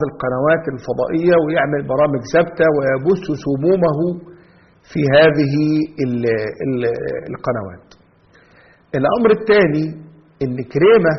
القنوات الفضائية ويعمل برامج ثابتة ويبث سمومه في هذه ال ال القنوات الأمر الثاني إن كريمة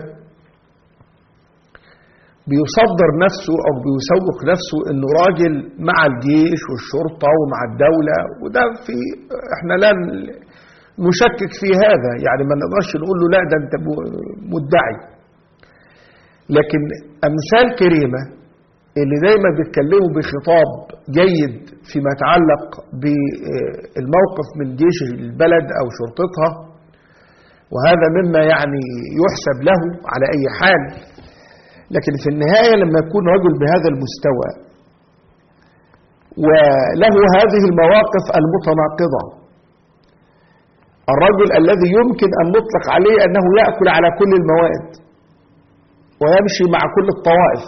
بيصدر نفسه أو بيسوق نفسه إنه راجل مع الجيش والشرطة ومع الدولة وده في إحنا لا نشكك في هذا يعني ما نقدرش نقول له لا ده أنت مدعي لكن أمثال كريمة اللي دايما بيتكلموا بخطاب جيد فيما يتعلق بالموقف من جيش البلد أو شرطتها وهذا مما يعني يحسب له على أي حال لكن في النهاية لما يكون رجل بهذا المستوى وله هذه المواقف المتناقضة الرجل الذي يمكن أن نطلق عليه أنه يأكل على كل المواد ويمشي مع كل الطوائف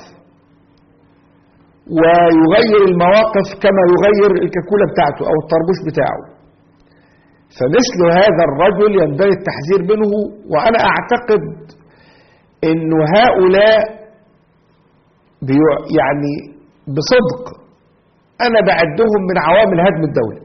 ويغير المواقف كما يغير الكاكولة بتاعته أو الطربوش بتاعه فمثل هذا الرجل ينبغي التحذير منه وأنا أعتقد أن هؤلاء يعني بصدق أنا بعدهم من عوامل هدم الدولة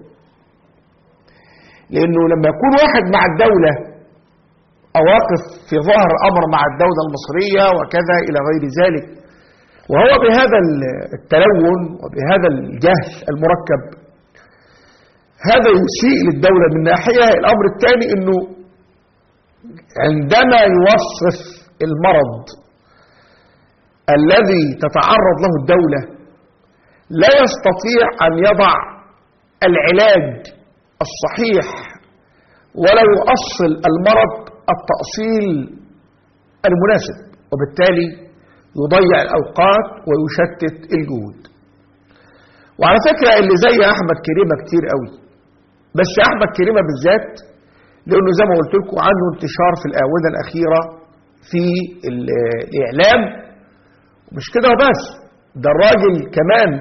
لأنه لما يكون واحد مع الدولة أو واقف في ظهر أمر مع الدولة المصرية وكذا إلى غير ذلك وهو بهذا التلون وبهذا الجهل المركب هذا يسيء للدولة من ناحية الأمر الثاني أنه عندما يوصف المرض الذي تتعرض له الدولة لا يستطيع أن يضع العلاج الصحيح ولا يؤصل المرض التأصيل المناسب وبالتالي يضيع الأوقات ويشتت الجهود وعلى فكرة اللي زي أحمد كريمة كتير قوي بس أحمد كريمة بالذات لأنه زي ما قلت لكم عنده انتشار في الآونة الأخيرة في الإعلام مش كده وبس ده الراجل كمان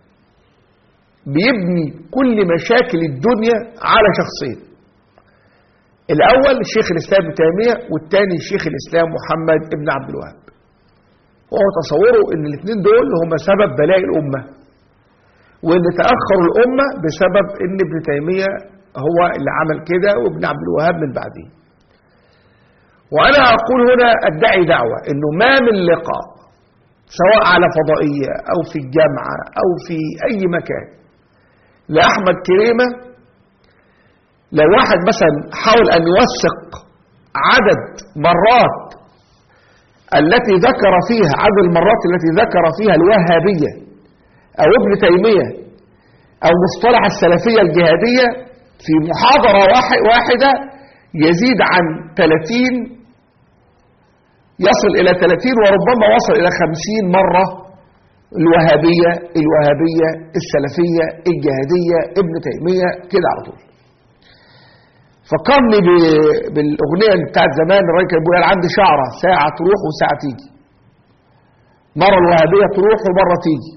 بيبني كل مشاكل الدنيا على شخصين الأول شيخ الإسلام ابن تيمية والثاني شيخ الإسلام محمد ابن عبد الوهاب وهو تصوره ان الاثنين دول هم سبب بلاء الأمة وان تأخروا الأمة بسبب ان ابن تيمية هو اللي عمل كده وابن عبد الوهاب من بعده وأنا أقول هنا أدعي دعوة أنه ما من لقاء سواء على فضائية أو في الجامعة أو في أي مكان لأحمد كريمة لو واحد مثلا حاول أن يوثق عدد مرات التي ذكر فيها عدد المرات التي ذكر فيها الوهابية أو ابن تيمية أو مصطلح السلفية الجهادية في محاضرة واحدة يزيد عن 30 يصل إلى 30 وربما وصل إلى 50 مرة الوهابية الوهابية السلفية الجهادية ابن تيمية كده على طول فكرني بالأغنية بتاعت زمان الراجل كان بيقول عندي شعرة ساعة تروح وساعة تيجي مرة الوهابية تروح ومرة تيجي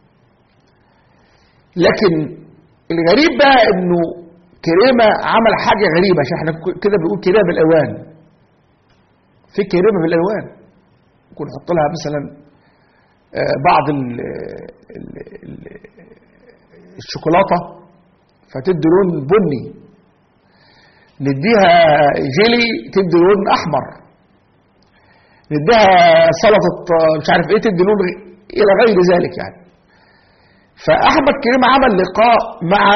لكن الغريب بقى انه كريمة عمل حاجة غريبة عشان احنا كده بنقول كريمة بالالوان في كريمة بالالوان ممكن نحط لها مثلا بعض ال ال الشوكولاتة فتدي لون بني نديها جيلي تدي لون احمر نديها سلطة مش عارف ايه تدي لون الى غير ذلك يعني فاحمد كريم عمل لقاء مع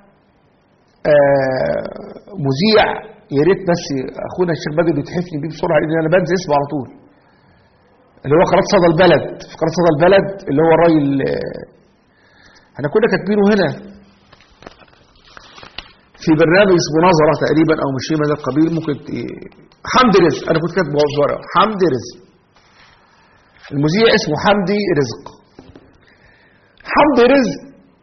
مذيع يا ريت بس اخونا الشيخ بدر يتحفني بيه بسرعه لان انا بنسى اسمه على طول اللي هو قناه صدى البلد في قناه صدى البلد اللي هو الراجل احنا كنا كاتبينه هنا في برنامج اسمه نظرة تقريبا او مش من هذا القبيل ممكن ت... حمدي رزق انا كنت كاتبه ورقه حمدي رزق المذيع اسمه حمدي رزق حمدي رزق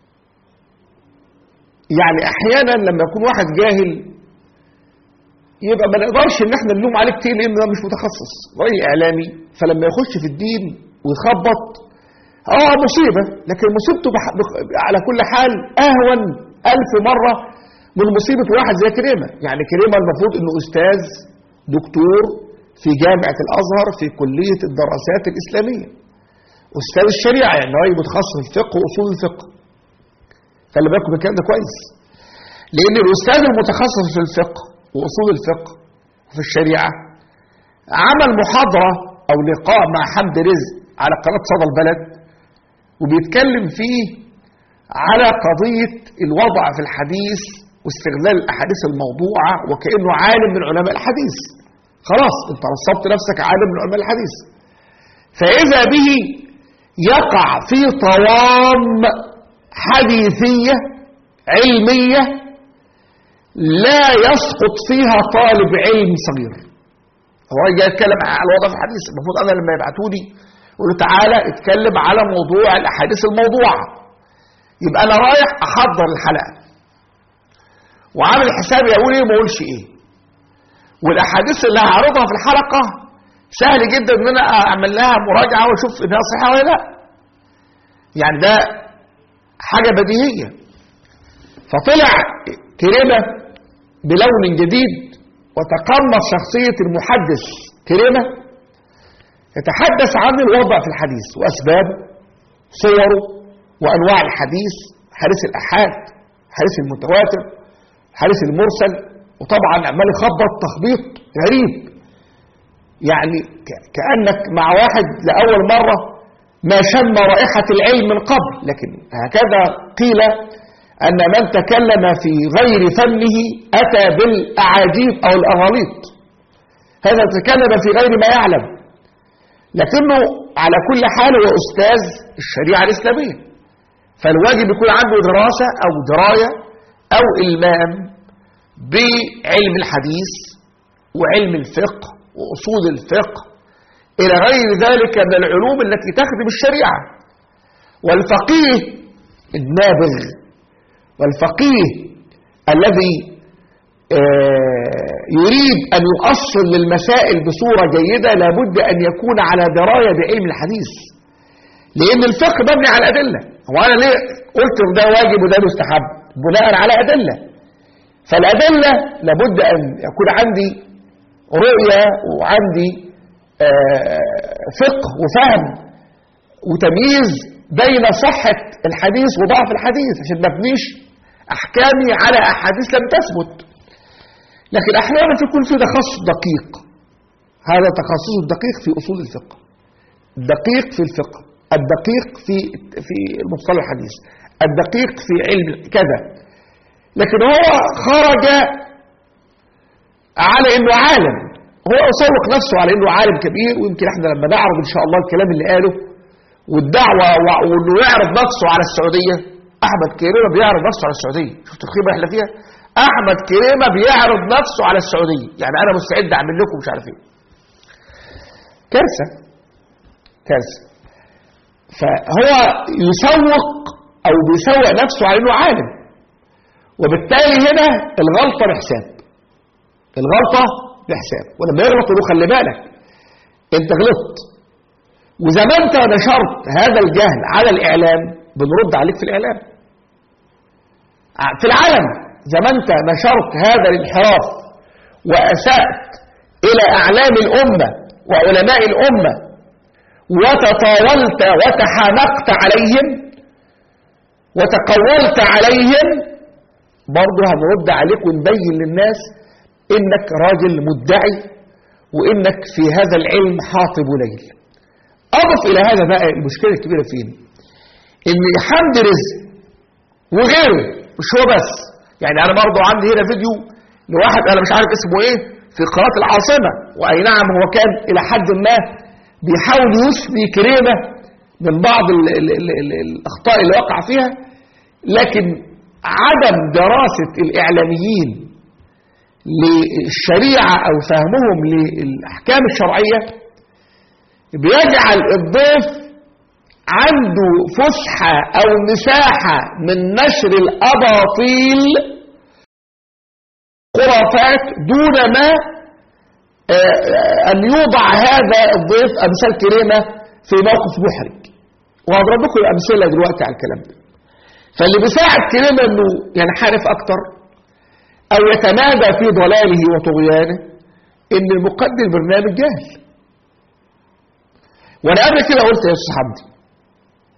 يعني احيانا لما يكون واحد جاهل يبقى ما نقدرش ان احنا نلوم عليه كتير لان ده مش متخصص راجل اعلامي فلما يخش في الدين ويخبط اه مصيبه لكن مصيبته بح... بخ... على كل حال اهون الف مره من مصيبة واحد زي كريمة يعني كريمة المفروض انه استاذ دكتور في جامعة الازهر في كلية الدراسات الاسلامية أستاذ الشريعة يعني هو متخصص في الفقه وأصول الفقه خلي بالكم من الكلام ده كويس لأن الأستاذ المتخصص في الفقه وأصول الفقه وفي الشريعة عمل محاضرة أو لقاء مع حمد رزق على قناة صدى البلد وبيتكلم فيه على قضية الوضع في الحديث واستغلال الأحاديث الموضوعة وكأنه عالم من علماء الحديث خلاص انت نصبت نفسك عالم من علماء الحديث فإذا به يقع في طوام حديثية علمية لا يسقط فيها طالب علم صغير هو جاي يتكلم على الوضع في الحديث المفروض انا لما يبعتوا لي يقول له تعالى اتكلم على موضوع الاحاديث الموضوعه يبقى انا رايح احضر الحلقه وعامل حسابي اقول ايه وما اقولش ايه والاحاديث اللي هعرضها في الحلقه سهل جدا ان انا اعمل لها مراجعه واشوف انها صحيحه ولا لا يعني ده حاجه بديهيه فطلع كريمه بلون جديد وتقمص شخصيه المحدث كريمه يتحدث عن الوضع في الحديث واسبابه صوره وانواع الحديث حديث الاحاد حديث المتواتر حديث المرسل وطبعا عمال يخبط تخبيط غريب يعني كانك مع واحد لاول مره ما شم رائحه العلم من قبل لكن هكذا قيل ان من تكلم في غير فنه اتى بالاعاجيب او الاغاليط هذا تكلم في غير ما يعلم لكنه على كل حال هو استاذ الشريعه الاسلاميه فالواجب يكون عنده دراسه او درايه او المام بعلم الحديث وعلم الفقه واصول الفقه الى غير ذلك من العلوم التي تخدم الشريعه والفقيه النابغ والفقيه الذي يريد ان يؤصل للمسائل بصوره جيده لابد ان يكون على درايه بعلم الحديث لان الفقه مبني على ادله هو انا ليه قلت ده واجب وده مستحب بناء على ادله فالادله لابد ان يكون عندي رؤيه وعندي فقه وفهم وتمييز بين صحه الحديث وضعف الحديث عشان ما ابنيش احكامي على احاديث لم تثبت لكن احيانا يكون في تخصص دقيق هذا تخصص الدقيق في اصول الفقه الدقيق في الفقه الدقيق في في المصطلح الحديث الدقيق في علم كذا لكن هو خرج على انه عالم هو يسوق نفسه على انه عالم كبير ويمكن احنا لما نعرض ان شاء الله الكلام اللي قاله والدعوه وانه يعرض نفسه على السعوديه احمد كريمه بيعرض نفسه على السعوديه شفت الخيبه احنا فيها احمد كريمه بيعرض نفسه على السعوديه يعني انا مستعد اعمل لكم مش عارف ايه كارثه كارثه فهو يسوق او بيسوق نفسه على انه عالم وبالتالي هنا الغلطه بحساب الغلطه بحساب ولما يغلط يقول خلي بالك انت غلطت واذا ما انت نشرت هذا الجهل على الاعلام بنرد عليك في الاعلام في العالم اذا ما انت نشرت هذا الانحراف واسات الى اعلام الامه وعلماء الامه وتطاولت وتحانقت عليهم وتقولت عليهم برضه هنرد عليك ونبين للناس انك راجل مدعي وانك في هذا العلم حاطب ليل اضف الى هذا بقى المشكله الكبيره فين ان حمد رزق وغيره مش هو بس يعني انا برضه عندي هنا فيديو لواحد انا مش عارف اسمه ايه في قناه العاصمه واي نعم هو كان الى حد ما بيحاول يثني كريمه من بعض ال ال ال ال الاخطاء اللي وقع فيها لكن عدم دراسه الاعلاميين للشريعه او فهمهم للاحكام الشرعيه بيجعل الضيف عنده فسحة أو مساحة من نشر الأباطيل خرافات دون ما أن يوضع هذا الضيف أمثال كريمة في موقف محرج وهضرب لكم الأمثلة دلوقتي على الكلام ده فاللي بيساعد كريمة أنه ينحرف أكتر أو يتمادى في ضلاله وطغيانه إن المقدم البرنامج جاهل وانا قبل كده قلت يا استاذ حمدي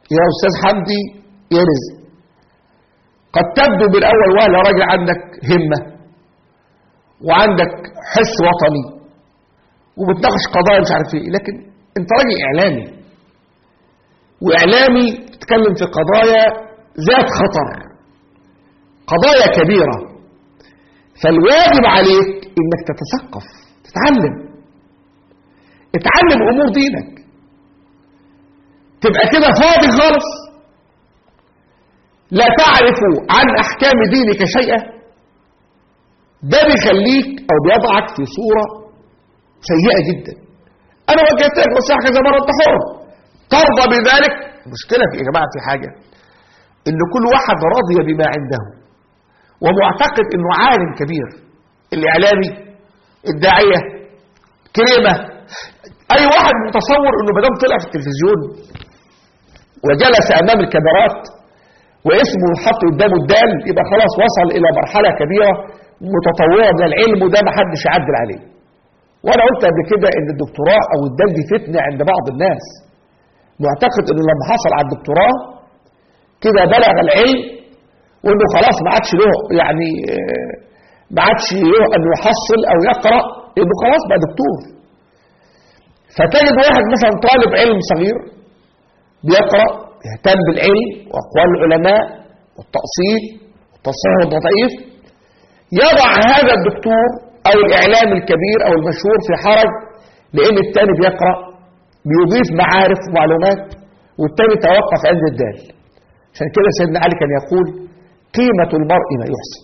يا أستاذ حمدي يا رزق قد تبدو بالأول وهلة راجل عندك همة وعندك حس وطني وبتناقش قضايا مش عارف ايه لكن انت راجل اعلامي واعلامي تتكلم في قضايا ذات خطر قضايا كبيرة فالواجب عليك انك تتثقف تتعلم اتعلم امور دينك تبقى كده فاضي خالص لا تعرف عن احكام دينك شيئا ده بيخليك او بيضعك في صورة سيئة جدا انا وجهت لك نصيحة كذا مرة انت حر ترضى بذلك المشكلة في يا جماعة في حاجة ان كل واحد راضي بما عنده ومعتقد انه عالم كبير الاعلامي الداعية كريمة اي واحد متصور انه مدام طلع في التلفزيون وجلس امام الكاميرات واسمه حط قدامه الدال يبقى خلاص وصل الى مرحلة كبيرة متطورة من العلم وده ما حدش يعدل عليه وانا قلت قبل كده ان الدكتوراه او الدال دي فتنة عند بعض الناس معتقد انه لما حصل على الدكتوراه كده بلغ العلم وانه خلاص ما عادش له يعني ما عادش له انه يحصل او يقرا انه خلاص بقى دكتور فتجد واحد مثلا طالب علم صغير بيقرا يهتم بالعلم واقوال العلماء والتاصيل والتصحيح والتضعيف يضع هذا الدكتور او الاعلام الكبير او المشهور في حرج لان الثاني بيقرا بيضيف معارف ومعلومات والثاني توقف عند الدال عشان كده سيدنا علي كان يقول قيمة المرء ما يحسن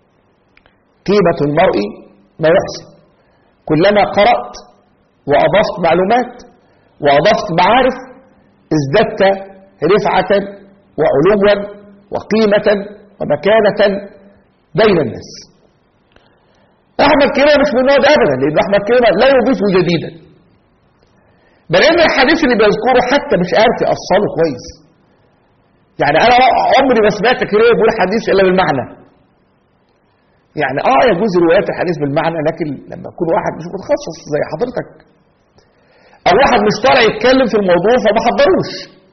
قيمة المرء ما يحسن كلما قرأت وأضفت معلومات وأضفت معارف ازددت رفعة وعلوا وقيمة ومكانة بين الناس أحمد كريمة مش من النوع ده أبدا لأن أحمد كريمة لا يضيف جديدا بل إن الحديث اللي بيذكره حتى مش عارف يأصله كويس يعني انا عمري ما سمعت كريه بيقول حديث الا بالمعنى يعني اه يجوز روايات الحديث بالمعنى لكن لما يكون واحد مش متخصص زي حضرتك او واحد مش طالع يتكلم في الموضوع فما حضروش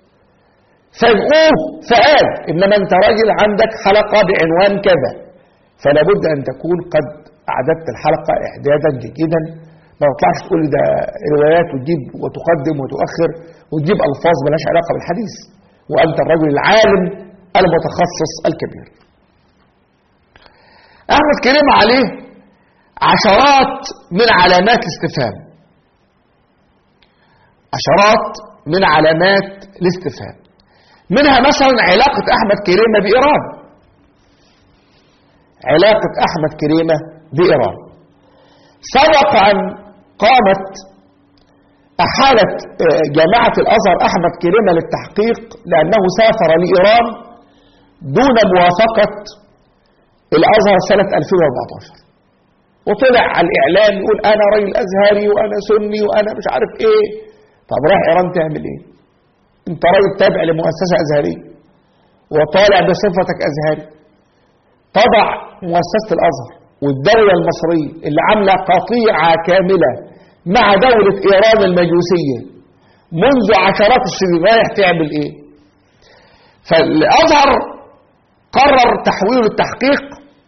فاجئوه فقال انما انت راجل عندك حلقه بعنوان كذا فلا بد ان تكون قد اعددت الحلقه اعدادا جيدا ما تطلعش تقول ده روايات وتجيب وتقدم وتؤخر وتجيب الفاظ ملهاش علاقه بالحديث وأنت الرجل العالم المتخصص الكبير أحمد كريم عليه عشرات من علامات الاستفهام عشرات من علامات الاستفهام منها مثلا علاقة أحمد كريمة بإيران علاقة أحمد كريمة بإيران سبق أن قامت أحالت جامعة الأزهر أحمد كريمة للتحقيق لأنه سافر لإيران دون موافقة الأزهر سنة 2014 وطلع على الإعلام يقول أنا راجل أزهري وأنا سني وأنا مش عارف إيه طب رايح إيران تعمل إيه أنت راجل تابع لمؤسسة أزهرية وطالع بصفتك أزهري تضع مؤسسة الأزهر والدولة المصرية اللي عاملة قطيعة كاملة مع دولة إيران المجوسية منذ عشرات السنين رايح تعمل إيه فالأزهر قرر تحويل التحقيق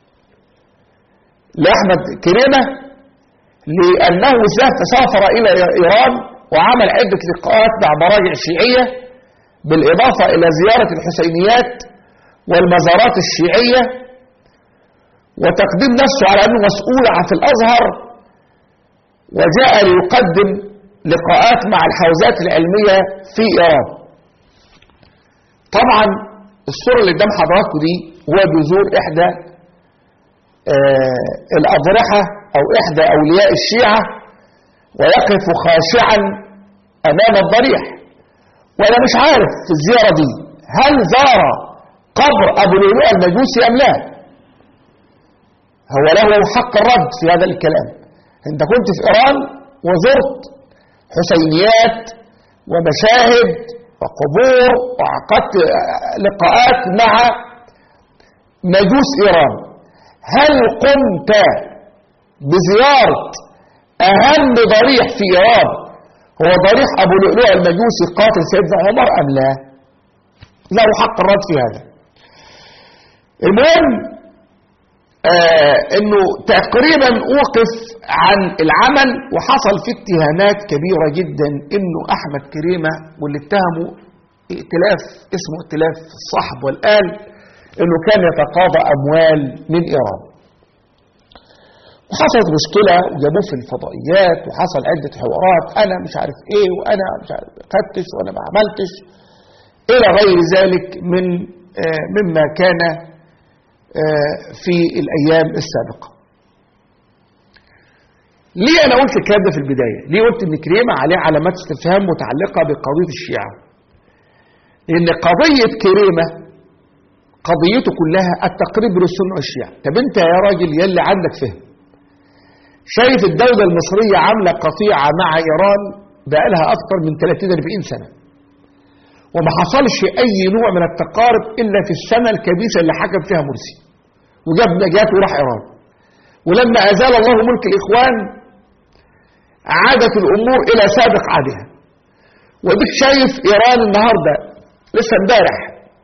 لأحمد كريمة لأنه سافر إلى إيران وعمل عدة لقاءات مع مراجع شيعية بالإضافة إلى زيارة الحسينيات والمزارات الشيعية وتقديم نفسه على أنه مسؤول عن في الأزهر وجاء ليقدم لقاءات مع الحوزات العلمية في إيران طبعا الصورة اللي قدام حضراتكم دي هو بيزور إحدى آه الأضرحة أو إحدى أولياء الشيعة ويقف خاشعا أمام الضريح وأنا مش عارف في الزيارة دي هل زار قبر أبو لؤلؤ المجوسي أم لا هو له حق الرد في هذا الكلام انت كنت في ايران وزرت حسينيات ومشاهد وقبور وعقدت لقاءات مع مجوس ايران هل قمت بزيارة اهم ضريح في ايران هو ضريح ابو لؤلؤ المجوسي قاتل سيدنا عمر ام لا له حق الرد في هذا المهم آه انه تقريبا اوقف عن العمل وحصل في اتهامات كبيرة جدا انه احمد كريمة واللي اتهموا ائتلاف اسمه ائتلاف الصحب والآل انه كان يتقاضى اموال من ايران وحصلت مشكلة وجابوه في الفضائيات وحصل عدة حوارات انا مش عارف ايه وانا مش عارف فتش وانا ما عملتش الى غير ذلك من آه مما كان آه في الايام السابقة ليه انا قلت الكلام ده في البداية ليه قلت ان كريمة عليه علامات استفهام متعلقة بقضية الشيعة لان قضية كريمة قضيته كلها التقريب للسنة والشيعة طب انت يا راجل يلي عندك فهم شايف الدولة المصرية عاملة قطيعة مع ايران بقالها اكتر من 30-40 سنة وما حصلش اي نوع من التقارب الا في السنة الكبيسة اللي حكم فيها مرسي وجاب نجاة وراح ايران ولما ازال الله ملك الاخوان عادت الامور الى سابق عهدها وديك شايف ايران النهارده لسه امبارح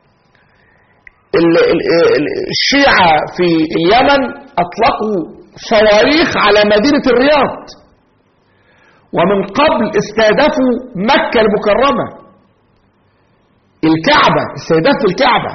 الشيعة في اليمن اطلقوا صواريخ على مدينة الرياض ومن قبل استهدفوا مكة المكرمة الكعبة استهداف الكعبة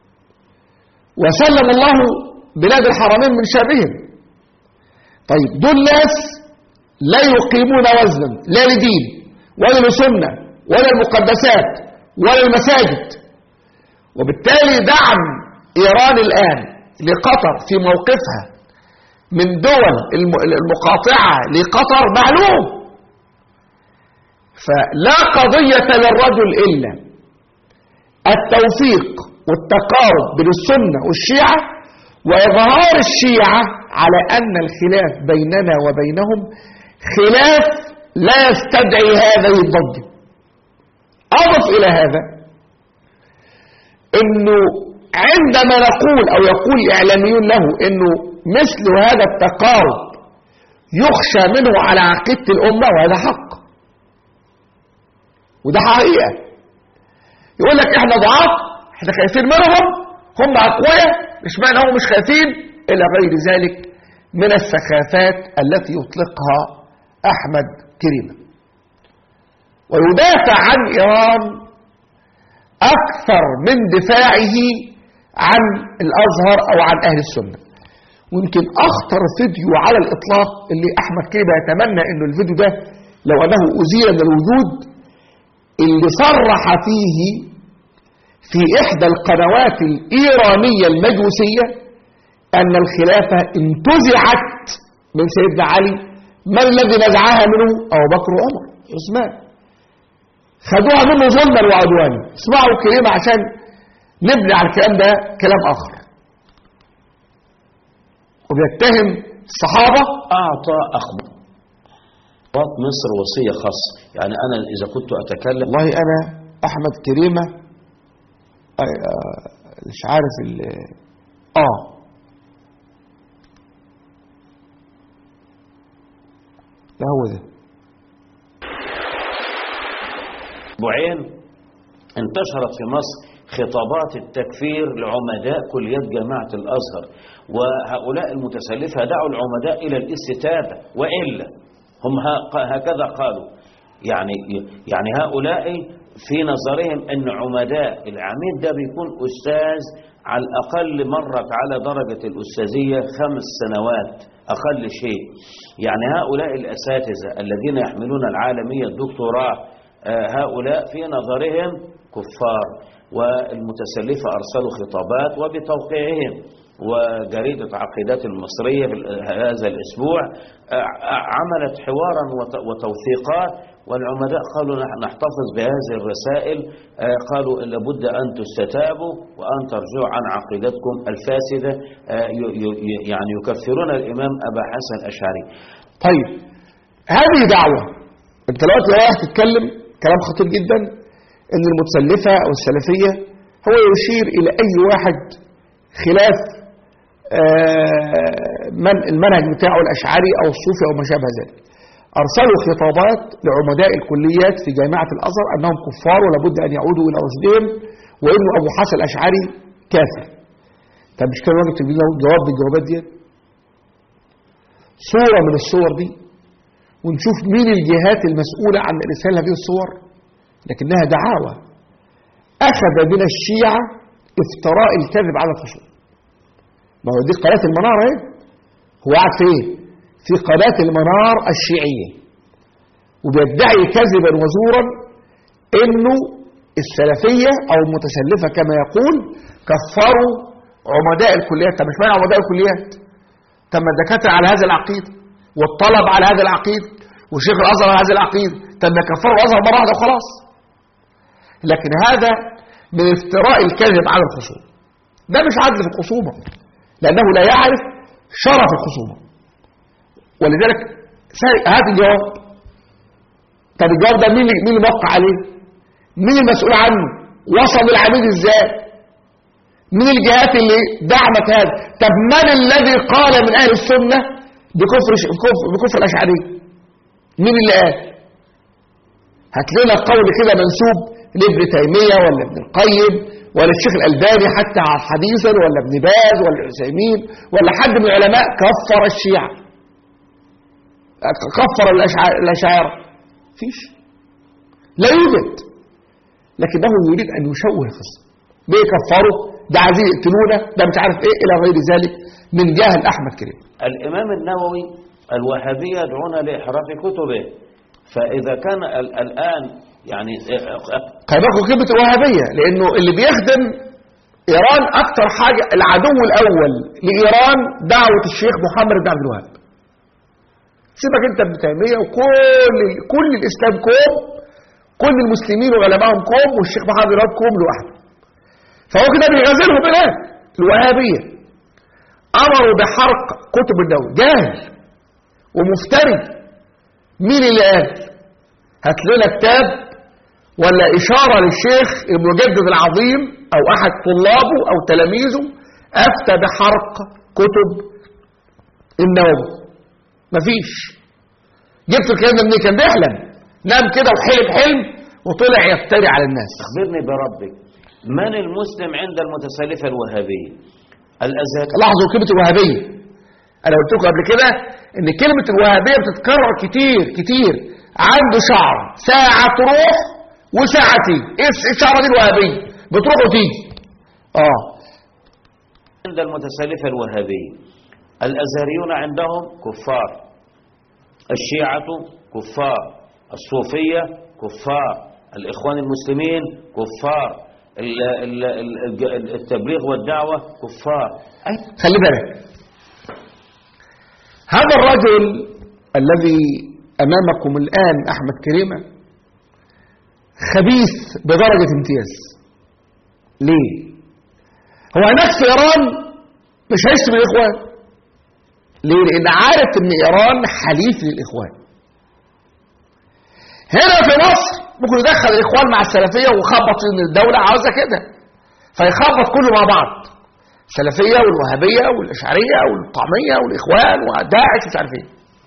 وسلم الله بلاد الحرمين من شرهم طيب دول ناس لا يقيمون وزنا لا لدين ولا لسنة ولا المقدسات ولا المساجد وبالتالي دعم إيران الآن لقطر في موقفها من دول المقاطعة لقطر معلوم فلا قضية للرجل إلا التوفيق والتقارب بين السنة والشيعة وإظهار الشيعة على أن الخلاف بيننا وبينهم خلاف لا يستدعي هذه الضجة أضف إلى هذا أنه عندما نقول أو يقول إعلاميون له أنه مثل هذا التقارب يخشى منه على عقيدة الأمة وهذا حق وده حقيقة يقول لك احنا ضعاف احنا خايفين منهم هم أقوياء مش معنى هم مش خايفين إلى غير ذلك من السخافات التي يطلقها أحمد كريمة ويدافع عن إيران أكثر من دفاعه عن الأزهر أو عن أهل السنة ويمكن أخطر فيديو على الإطلاق اللي أحمد كريمة يتمنى أنه الفيديو ده لو أنه أزيل من الوجود اللي صرح فيه في إحدى القنوات الإيرانية المجوسية أن الخلافة انتزعت من سيدنا علي ما الذي نزعها منه أبو بكر وعمر عثمان خدوها منه ظلما وعدوانا اسمعوا الكلمة عشان نبني على الكلام ده كلام آخر وبيتهم الصحابة أعطى أخبار مصر وصية خاصة يعني أنا إذا كنت أتكلم والله أنا أحمد كريمة مش عارف ال آه لا هو ده اسبوعين انتشرت في مصر خطابات التكفير لعمداء كليات جامعة الأزهر وهؤلاء المتسلفة دعوا العمداء إلى الاستتابة وإلا هم هكذا قالوا يعني يعني هؤلاء في نظرهم أن عمداء العميد ده بيكون أستاذ على الأقل مرت على درجة الأستاذية خمس سنوات أقل شيء يعني هؤلاء الأساتذة الذين يحملون العالمية الدكتوراه هؤلاء في نظرهم كفار والمتسلفة أرسلوا خطابات وبتوقيعهم وجريدة عقيدات المصرية هذا الأسبوع عملت حوارا وتوثيقات والعمداء قالوا نحتفظ بهذه الرسائل قالوا لابد أن تستتابوا وأن ترجعوا عن عقيدتكم الفاسدة يعني يكفرون الإمام أبا حسن الأشعري طيب هذه دعوة انت دلوقتي رايح تتكلم كلام خطير جدا ان المتسلفة او السلفية هو يشير الى اي واحد خلاف من المنهج بتاعه الاشعري او الصوفي او ما شابه ذلك ارسلوا خطابات لعمداء الكليات في جامعة الازهر انهم كفار ولابد ان يعودوا الى رشدهم وانه ابو حسن الاشعري كافر طب مش كان راجل تجيب له جواب من الجوابات دي صورة من الصور دي ونشوف مين الجهات المسؤولة عن إرسال هذه الصور لكنها دعاوى أخذ من الشيعة افتراء الكذب على الخصوم ما هو دي قناة المنار اهي هو قاعد فين؟ في قناة المنار الشيعية وبيدعي كذبا وزورا انه السلفية او المتسلفة كما يقول كفروا عمداء الكليات طب مش معنى عمداء الكليات طب ما الدكاترة على هذا العقيدة والطلب على هذا العقيدة وشيخ الازهر على هذا العقيدة طب ما كفروا الازهر مرة واحدة وخلاص لكن هذا من افتراء الكذب على الخصوم ده مش عدل في الخصومة لأنه لا يعرف شرف الخصومة ولذلك هات الجواب طب الجواب ده مين مين اللي موقع عليه مين المسؤول عنه وصل للعميد ازاي مين الجهات اللي دعمت هذا طب من الذي قال من اهل السنه بكفر بكفر, بكفر الاشعريه مين اللي قال هات لنا قول كده منسوب لابن تيميه ولا ابن القيم ولا الشيخ الالباني حتى حديثا ولا ابن باز ولا العثيمين ولا حد من العلماء كفر الشيعه كفر الاشاعره فيش لا يوجد لكنه يريد ان يشوه القصه بيكفروا ده عايزين يقتلونا ده مش عارف ايه الى غير ذلك من جهل احمد كريم الإمام النووي الوهابية يدعون لإحراف كتبه فإذا كان ال- الآن يعني خلي بالكم كلمه الوهابيه لانه اللي بيخدم ايران اكتر حاجه العدو الاول لايران دعوه الشيخ محمد بن عبد الوهاب سيبك انت ابن تيميه وكل كل الاسلام كوم كل المسلمين وعلمائهم كوم والشيخ محمد بن الوهاب كوم لوحده فهو كده بيغازلهم الان الوهابيه امروا بحرق كتب النووي جاهل ومفتري مين اللي قال هات لنا كتاب ولا إشارة للشيخ المجدد العظيم أو أحد طلابه أو تلاميذه أفتى بحرق كتب النووي مفيش جبت الكلام ده منين كان بيحلم نام كده وحلم حلم وطلع يفتري على الناس أخبرني بربك من المسلم عند المتسلفة الوهابية الأزهر لاحظوا كلمة الوهابية أنا قلت لكم قبل كده إن كلمة الوهابية بتتكرر كتير كتير عنده شعر ساعة تروح وساعة تيجي إيه الشعرة دي الوهابية بتروح وتيجي آه عند المتسلفة الوهابية الأزهريون عندهم كفار الشيعة كفار الصوفية كفار الإخوان المسلمين كفار ال- ال- ال- التبليغ والدعوة كفار أي خلي بالك هذا الرجل الذي أمامكم الآن أحمد كريمة خبيث بدرجة امتياز ليه؟ هو هناك في إيران مش هيشتم الإخوان ليه؟ لأن عارف إن إيران حليف للإخوان هنا في مصر ممكن يدخل الإخوان مع السلفية ويخبط إن الدولة عاوزة كده فيخبط كله مع بعض السلفية والوهابية والأشعرية والطعمية والإخوان وداعش مش عارف ايه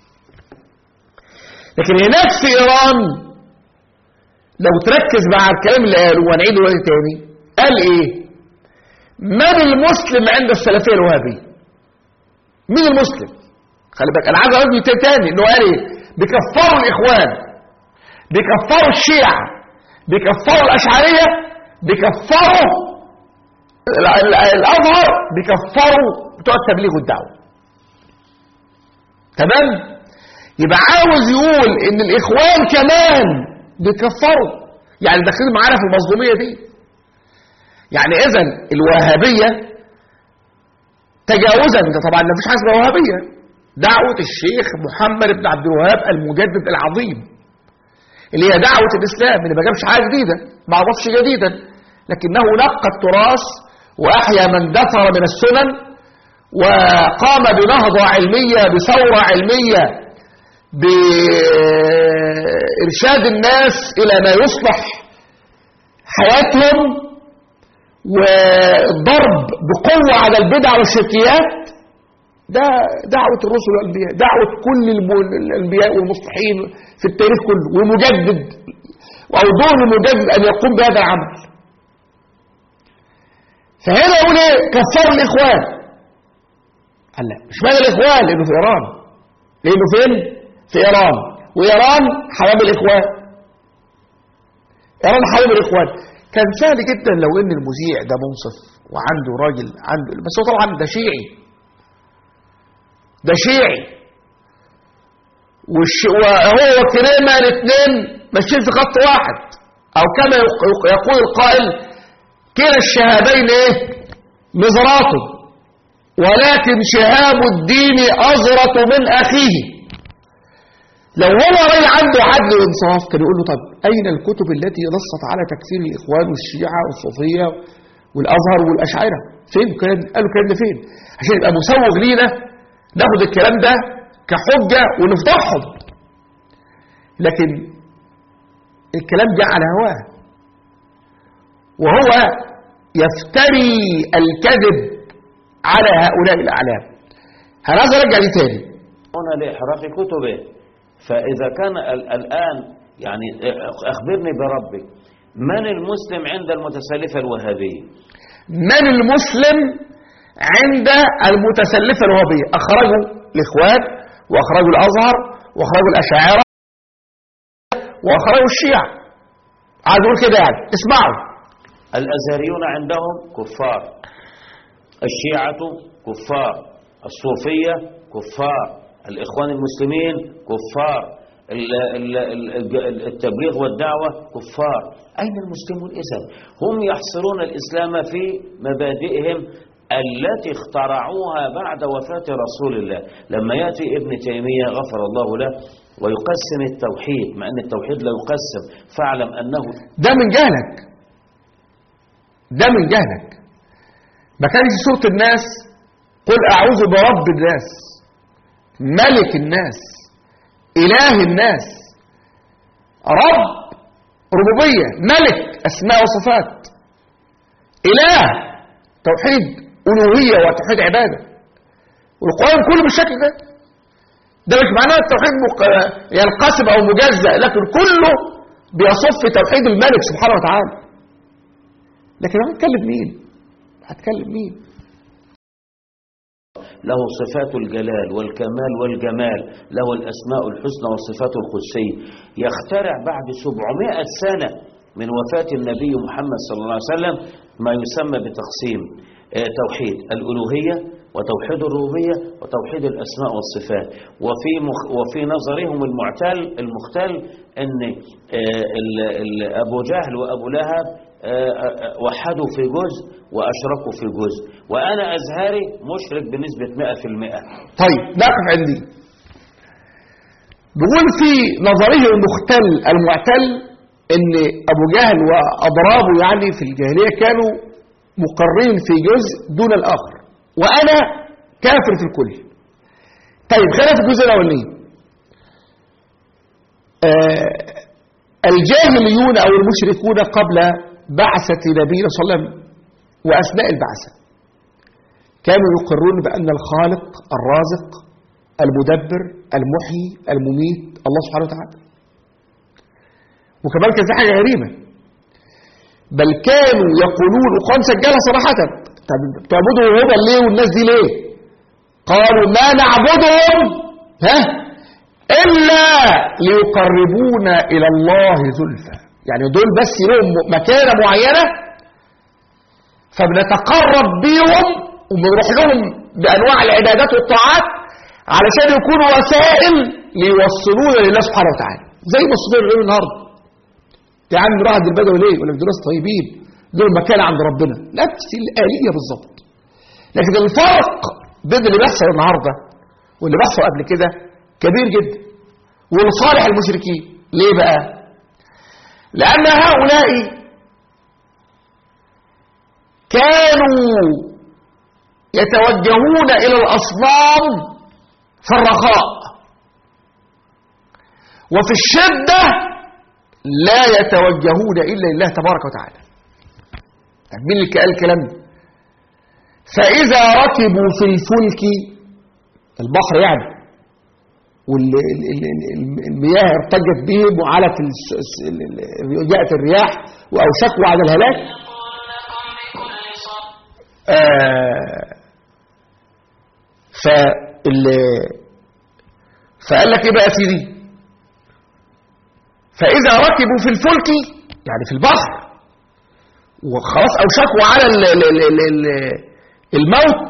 لكن هناك في إيران لو تركز مع الكلام اللي قاله وهنعيده دلوقتي تاني قال إيه؟ من المسلم عند السلفية الوهابية؟ مين المسلم؟ خلي بالك أنا عايز أقول تاني إنه قال إيه؟ بيكفروا الإخوان بيكفروا الشيعة بيكفروا الأشعرية بيكفروا ال- ال- الأزهر بيكفروا بتوع التبليغ والدعوة تمام؟ يبقى عاوز يقول ان الاخوان كمان بيكفروا يعني داخلين معانا في المظلوميه دي يعني اذا الوهابيه تجاوزا ده طبعا ما فيش حاجه اسمها وهابيه دعوه الشيخ محمد بن عبد الوهاب المجدد العظيم اللي هي دعوه الاسلام اللي ما جابش حاجه جديده ما عرفش جديدا لكنه نقى التراث واحيا من دثر من السنن وقام بنهضه علميه بثوره علميه بإرشاد الناس إلى ما يصلح حياتهم والضرب بقوة على البدع والشركيات ده دعوة الرسل والأنبياء دعوة كل الم- الأنبياء والمصلحين في التاريخ كله ومجدد أو دور المجدد أن يقوم بهذا العمل فهنا يقول ايه كفروا الاخوان قال لا مش معنى الاخوان لانه في ايران لانه فين في ايران وايران حباب الاخوان ايران حباب الاخوان كان سهل جدا لو ان المذيع ده منصف وعنده راجل عنده بس هو طبعا ده شيعي ده شيعي والش... وهو وكريمه الاثنين ماشيين في خط واحد او كما يق- يقول القائل كلا الشهابين ايه مزراته ولكن شهاب الدين ازرط من اخيه لو هو راجل عنده عدل وانصاف كان يقول له طب اين الكتب التي نصت على تكفير الاخوان والشيعه والصوفيه والازهر والاشاعره فين الكلام قالوا الكلام ده فين عشان يبقى مسوغ لينا ناخد الكلام ده كحجه ونفضحهم لكن الكلام جاء على هواه وهو يفتري الكذب على هؤلاء الاعلام هنرجع ارجع دي تاني هنا لإحراق كتبه فإذا كان ال- الآن يعني أخبرني بربك من المسلم عند المتسلفة الوهابية من المسلم عند المتسلفة الوهابية أخرجوا الإخوان وأخرجوا الأزهر وأخرجوا الأشاعرة وأخرجوا الشيعة عايز أقول كده يعني اسمعوا الأزهريون عندهم كفار الشيعة كفار الصوفية كفار الإخوان المسلمين كفار ال- ال- ال- ال- التبليغ والدعوة كفار أين المسلمون إذن هم يحصرون الإسلام في مبادئهم التي اخترعوها بعد وفاة رسول الله لما يأتي ابن تيمية غفر الله له ويقسم التوحيد مع أن التوحيد لا يقسم فاعلم أنه ده من جهلك ده من جهلك ما كانش سورة الناس قل أعوذ برب الناس ملك الناس إله الناس رب ربوبية ملك أسماء وصفات إله توحيد ألوهية وتوحيد عبادة والقرآن كله بالشكل ده ده مش معناه التوحيد مق- ينقسم أو مجزأ لكن كله بيصف توحيد الملك سبحانه وتعالى لكن هتكلم مين هتكلم مين له صفات الجلال والكمال والجمال له الأسماء الحسنى والصفات القدسية يخترع بعد 700 سنة من وفاة النبي محمد صلى الله عليه وسلم ما يسمى بتقسيم آه، توحيد الألوهية وتوحيد الربوبية وتوحيد الأسماء والصفات وفي مخ وفي نظرهم المعتل المختل أن آه، ال- ال- أبو جهل وأبو لهب آه، آه، وحدوا في جزء وأشركوا في جزء وأنا أزهري مشرك بنسبة 100% طيب نقف عندي بيقول في نظريه المختل المعتل ان ابو جهل واضرابه يعني في الجاهليه كانوا مقرين في جزء دون الاخر وانا كافر في الكل طيب خلينا في الجزء الاولاني آه الجاهليون او المشركون قبل بعثه نبينا صلى الله عليه وسلم واثناء البعثه كانوا يقرون بأن الخالق الرازق المدبر المحيي المميت الله سبحانه وتعالى وكمان كان في حاجة غريبة بل كانوا يقولون وقام سجلها صراحة طب بتعبدوا هبل ليه والناس دي ليه قالوا ما نعبدهم ها إلا ليقربونا إلى الله زلفى يعني دول بس لهم مكانة معينة فبنتقرب بيهم وبنروح لهم بانواع العبادات والطاعات علشان يكونوا وسائل ليوصلونا لله سبحانه وتعالى زي ما الصبيان بيقولوا النهارده يا عم نروح عند البدوي ليه؟ ولا دول ناس طيبين دول مكانه عند ربنا نفس الآلية بالظبط لكن الفرق بين اللي بيحصل النهارده واللي بيحصل قبل كده كبير جدا ولصالح المشركين ليه بقى؟ لأن هؤلاء كانوا يتوجهون إلى الأصنام في الرخاء وفي الشدة لا يتوجهون إلا لله تبارك وتعالى طب مين اللي قال الكلام ده فإذا ركبوا في الفلك البحر يعني والمياه ارتجت بهم وعلت الس- الس- ال- ال- جاءت الرياح وأوشكوا على الهلاك آه فال فقال لك ايه بقى يا سيدي فاذا ركبوا في الفلك يعني في البحر وخلاص اوشكوا على ال ال ال ال ال الموت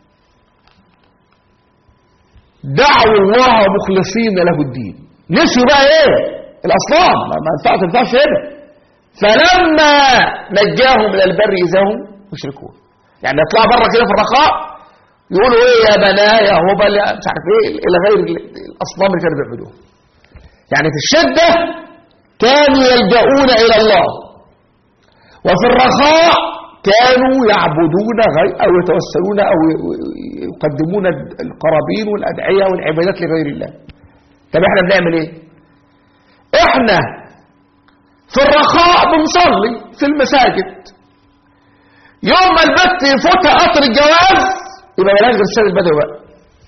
دعوا الله مخلصين له الدين نسيوا بقى ايه الاصنام ما ما ينفعش ما ينفعش هنا فلما نجاهم الى البر اذا هم مشركون يعني يطلعوا بره كده في الرخاء يقولوا ايه يا بنايا يا هبل يا مش عارف ايه الى غير ال- الاصنام اللي كانوا بيعبدوها يعني في الشده كانوا يلجؤون الى الله وفي الرخاء كانوا يعبدون غير او يتوسلون او يقدمون القرابين والادعيه والعبادات لغير الله طب احنا بنعمل ايه احنا في الرخاء بنصلي في المساجد يوم ما البت يفوتها قطر الجواز يبقى ملاش غير السيد البدوي بقى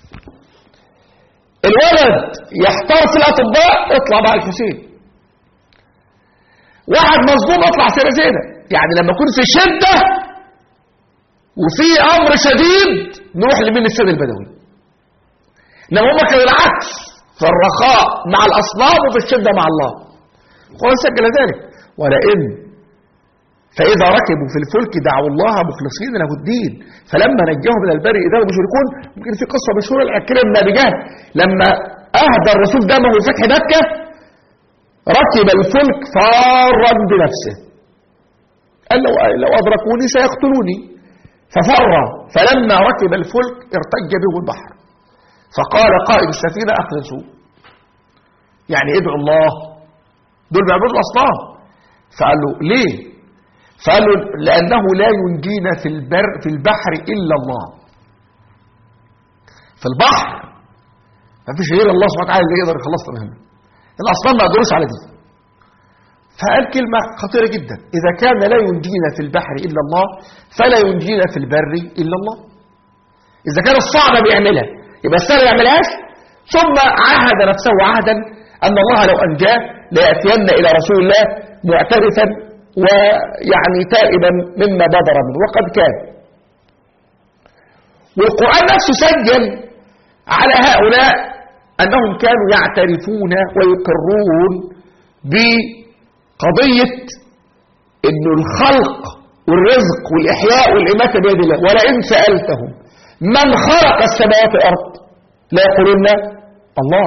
الولد يحتار في الاطباء اطلع بقى الحسين واحد مظلوم اطلع سيره زينه يعني لما اكون في شده وفي امر شديد نروح لمين السيد البدوي انما هم كانوا العكس في الرخاء مع الاصنام وفي الشده مع الله هو سجل ذلك ولئن فإذا ركبوا في الفلك دعوا الله مخلصين له الدين فلما نجاهم من البر إذا هم مشركون ممكن في قصة مشهورة العكرمة بن أبي جهل لما أهدى الرسول دمه في فتح مكة ركب الفلك فارا بنفسه قال لو, لو أدركوني سيقتلوني ففر فلما ركب الفلك ارتج به البحر فقال قائد السفينة أخلصوا يعني ادعوا الله دول بيعبدوا الأصنام فقال له ليه فقال له لأنه لا ينجينا في البر في البحر إلا الله في البحر ما فيش غير الله سبحانه وتعالى اللي يقدر يخلصنا منه الأصنام ما قدروش على دي فقال كلمة خطيرة جدا إذا كان لا ينجينا في البحر إلا الله فلا ينجينا في البر إلا الله إذا كان الصعب بيعملها يبقى السهل ما يعملهاش ثم عهد نفسه عهدا أن الله لو أنجاه ليأتين إلى رسول الله معترفا ويعني تائبا مما بدر منه وقد كان والقرآن نفسه سجل على هؤلاء أنهم كانوا يعترفون ويقرون بقضية أن الخلق والرزق والإحياء والإماتة بيد الله ولئن سألتهم من خلق السماوات والأرض لا يقولون الله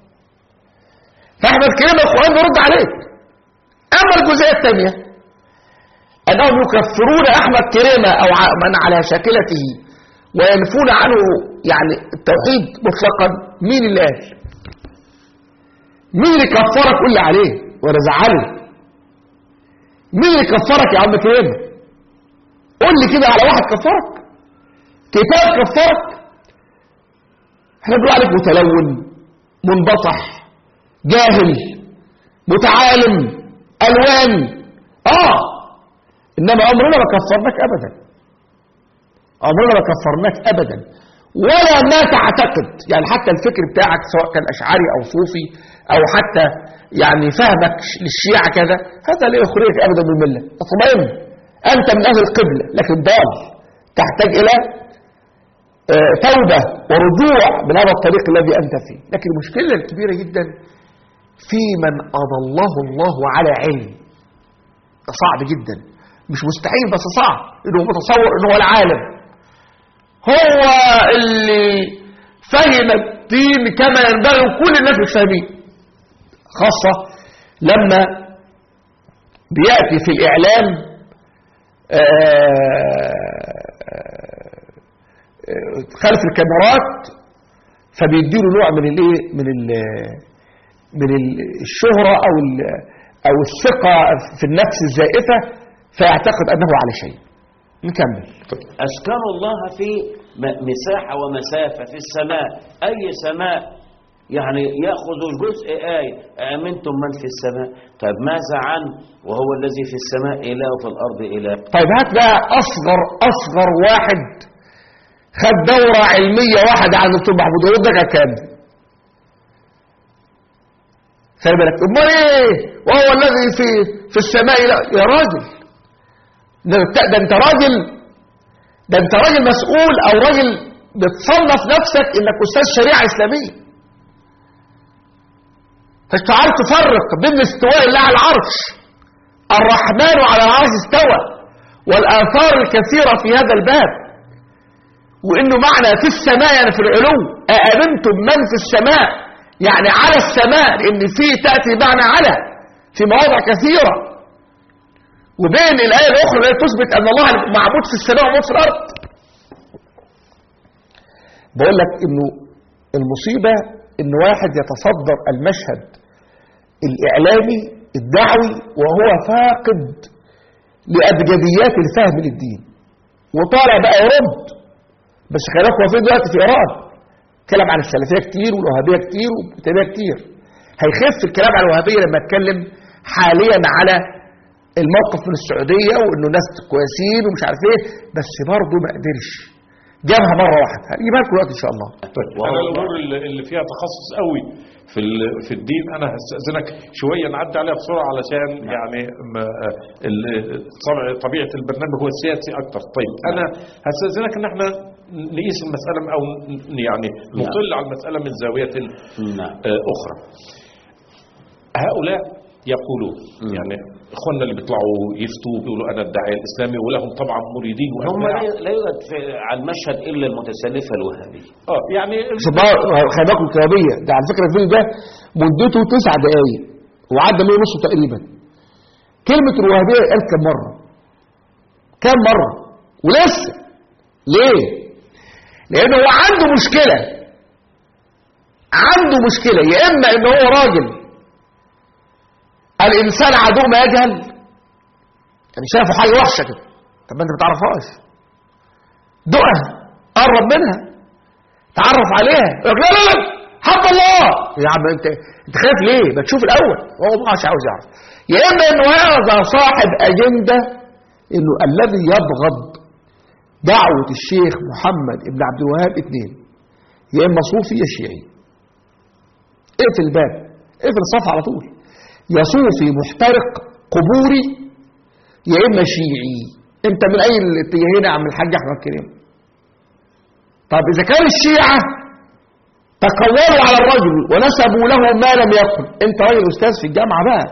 فاحنا الكلمة القرآن بيرد عليك أما الجزئية الثانية أنهم يكفرون أحمد كريمة أو ع- من على شاكلته وينفون عنه يعني التوحيد مطلقا مين اللي قال مين اللي كفرك قول لي عليه ولا زعله مين اللي كفرك يا عم كريمة قول لي كده على واحد كفرك كتاب كفرك احنا بنقول عليك متلون منبطح جاهل متعالم الوان اه انما عمرنا ما كفرناك ابدا عمرنا ما كفرناك ابدا ولا ما تعتقد يعني حتى الفكر بتاعك سواء كان اشعري او صوفي او حتى يعني فهمك للشيعة كذا هذا لا يخرجك ابدا من المله اطمئن انت من اهل القبله لكن ضال تحتاج الى آه، توبه ورجوع من هذا الطريق الذي انت فيه لكن المشكله الكبيره جدا في من اضله الله على علم ده صعب جدا مش مستحيل بس صعب انه متصور انه هو العالم هو اللي فهم الدين كما ينبغي وكل الناس مش فاهمين خاصة لما بيأتي في الإعلام آه، خلف الكاميرات فبيديله نوع من الايه من ال من ال- الشهرة او ال- او الثقة في النفس الزائفة فيعتقد انه على شيء نكمل أسكنوا الله في م- مساحة ومسافة في السماء أي سماء يعني يأخذ جزء آية أمنتم من في السماء طيب ماذا عن وهو الذي في السماء إله وفي الأرض إله طيب هات بقى اصغر اصغر واحد خد دورة علمية واحدة عن دكتور محمود يرد لك على الكلام ده خلي بالك امال ايه وهو الذي في في السماء لا يا راجل ده ده انت راجل ده انت راجل مسؤول او راجل بتصنف نفسك انك استاذ شريعه اسلاميه فاستعار تفرق بين استواء الله على العرش الرحمن على العرش استوى والاثار الكثيره في هذا الباب وانه معنى في السماء يعني في العلو أأمنتم من في السماء يعني على السماء لان في تأتي معنى على في مواضع كثيرة وبين الآية الأخرى التي تثبت أن الله معبود في السماء ومعبود في الأرض بقول لك انه المصيبة ان واحد يتصدر المشهد الاعلامي الدعوي وهو فاقد لابجديات الفهم للدين وطالع بقى يرد بس خلي بالك هو فين دلوقتي في ايران اتكلم عن السلفيه كتير والوهابيه كتير والكتابيه كتير هيخف الكلام عن الوهابيه لما اتكلم حاليا على الموقف من السعوديه وانه ناس كويسين ومش عارف ايه بس برضه ما قدرش جابها مره واحده هنجيبها لكم دلوقتي ان شاء الله طيب انا الامور اللي اللي فيها تخصص قوي في ال- في الدين انا هستاذنك شويه نعدي عليها بسرعه علشان يعني ما ال- طبع- طبيعه البرنامج هو السياسي اكتر طيب انا هستاذنك ان احنا نقيس المساله او ن- يعني نطل على المساله من زاويه نعم آه، اخرى هؤلاء يقولون مم. يعني اخواننا اللي بيطلعوا يفتوا بيقولوا انا الداعيه الاسلامي ولهم طبعا مريدين هم وأتباع. لا لا يوجد في على المشهد الا المتسلفه الوهابيه اه يعني شباب خلي بالكم الكلاميه ده على فكره الفيديو ده مدته تسع دقائق وعدى منه نصه تقريبا كلمه الوهابيه قال كم مره كم مره ولسه ليه لانه هو عنده مشكله عنده مشكله يا اما ان هو راجل الانسان عدو ما يجهل يعني شافه حاجه وحشه كده طب ما انت ما تعرفهاش دقها قرب منها تعرف عليها يقول لك لا لا لا حب الله يا عم انت انت خايف ليه ما تشوف الاول هو مش عاوز يعرف يا اما انه هذا صاحب اجنده انه الذي يبغض دعوه الشيخ محمد ابن عبد الوهاب اثنين يا اما صوفي يا شيعي اقفل الباب اقفل الصف على طول يا صوفي محترق قبوري يا اما شيعي انت من اي الاتجاهين يا عم الحاج احمد كريم طب إذا كان الشيعة تقولوا على الرجل ونسبوا له ما لم يقل أنت راجل أستاذ في الجامعة بقى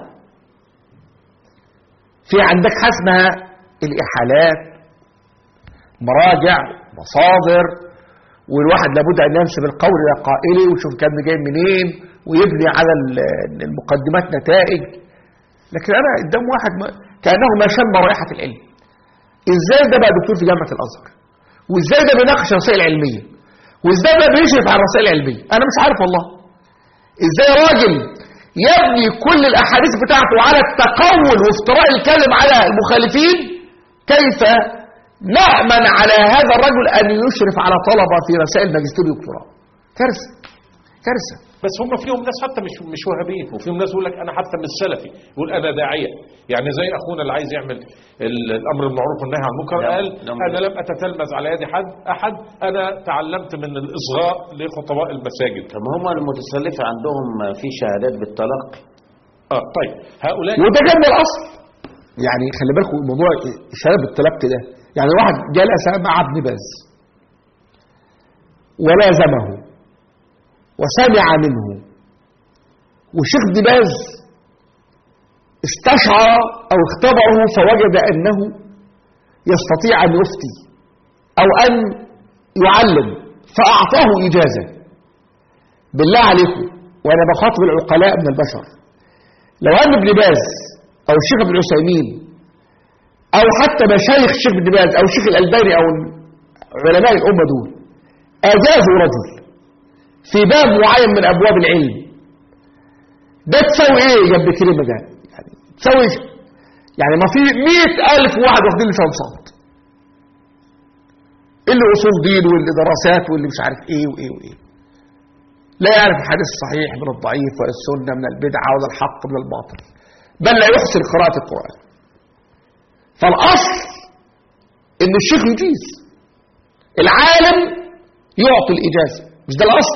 في عندك حاجة اسمها الإحالات مراجع مصادر والواحد لابد أن ينسب القول إلى قائله ويشوف كان جاي منين ويبني على ال- المقدمات نتائج لكن أنا قدام واحد ما كأنه ما شم رائحة العلم إزاي ده بقى دكتور في جامعة الأزهر وازاي ده بيناقش رسائل علميه وازاي ده بيشرف على الرسائل العلميه انا مش عارف والله ازاي راجل يبني كل الاحاديث بتاعته على التقول وافتراء الكلم على المخالفين كيف نأمن على هذا الرجل ان يشرف على طلبه في رسائل ماجستير ودكتوراه كارثه كارثه بس هم فيهم ناس حتى مش مش وهابيين وفيهم ناس يقول لك انا حتى مش سلفي يقول انا داعيه يعني زي اخونا اللي عايز يعمل ال- الامر بالمعروف والنهي عن المنكر نعم، قال نعم. انا لم اتتلمذ على يد حد احد انا تعلمت من الاصغاء لخطباء المساجد طب هم المتسلفه عندهم في شهادات بالتلقي اه طيب هؤلاء وده كان من الاصل يعني خلي بالكم الموضوع الشباب التلقي ده يعني واحد جلس مع ابن باز ولازمه وسمع منه والشيخ ابن باز استشعر او اختبره فوجد انه يستطيع ان يفتي او ان يعلم فاعطاه اجازه بالله عليكم وانا بخاطب العقلاء من البشر لو ان ابن باز او الشيخ ابن عثيمين او حتى مشايخ الشيخ ابن باز او الشيخ الالباني او علماء الامه دول اجازوا رجل في باب معين من ابواب العلم ده تساوي ايه جنب كلمه ده يعني تساوي يعني ما في مئة ألف واحد واخدين له شنصات اللي أصول دين واللي دراسات واللي مش عارف إيه وإيه وإيه لا يعرف الحديث الصحيح من الضعيف ولا السنة من البدعة ولا الحق من الباطل بل لا يحسن قراءة القرآن فالأصل إن الشيخ يجيز العالم يعطي الإجازة مش ده الأصل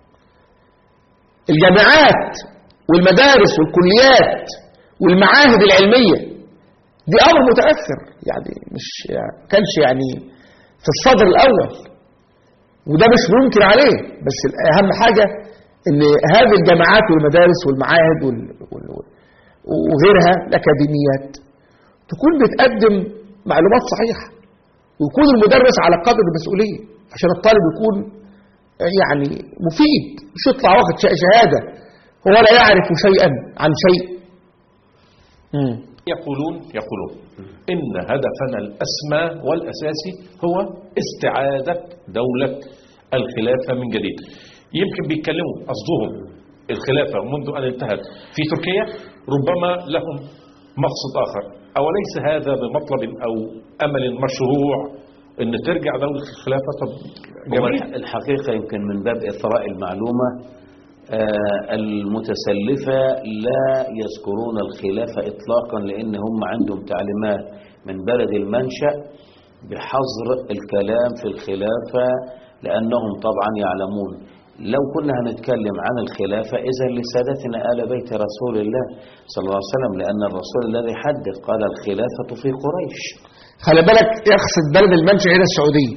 الجامعات والمدارس والكليات والمعاهد العلمية دي أمر متأثر يعني مش يعني كانش يعني في الصدر الأول وده مش ممكن عليه بس أهم حاجة إن هذه الجامعات والمدارس والمعاهد وال- وال- وغيرها الأكاديميات تكون بتقدم معلومات صحيحة ويكون المدرس على قدر المسؤولية عشان الطالب يكون يعني مفيد مش يطلع واخد ش- شهادة هو لا يعرف شيئا عن شيء مم. يقولون يقولون إن هدفنا الأسمى والأساسي هو استعادة دولة الخلافة من جديد يمكن بيتكلموا قصدهم الخلافة منذ أن انتهت في تركيا ربما لهم مقصد آخر أوليس هذا بمطلب أو أمل مشروع أن ترجع دولة الخلافة طب هو جميل الحقيقة يمكن من باب إثراء المعلومة آه، المتسلفة لا يذكرون الخلافة إطلاقا لأن هم عندهم تعليمات من بلد المنشأ بحظر الكلام في الخلافة لأنهم طبعا يعلمون لو كنا هنتكلم عن الخلافة إذا لسادتنا آل بيت رسول الله صلى الله عليه وسلم لأن الرسول الذي حدث قال الخلافة في قريش خلي بالك يقصد بلد المنشأ هنا السعودية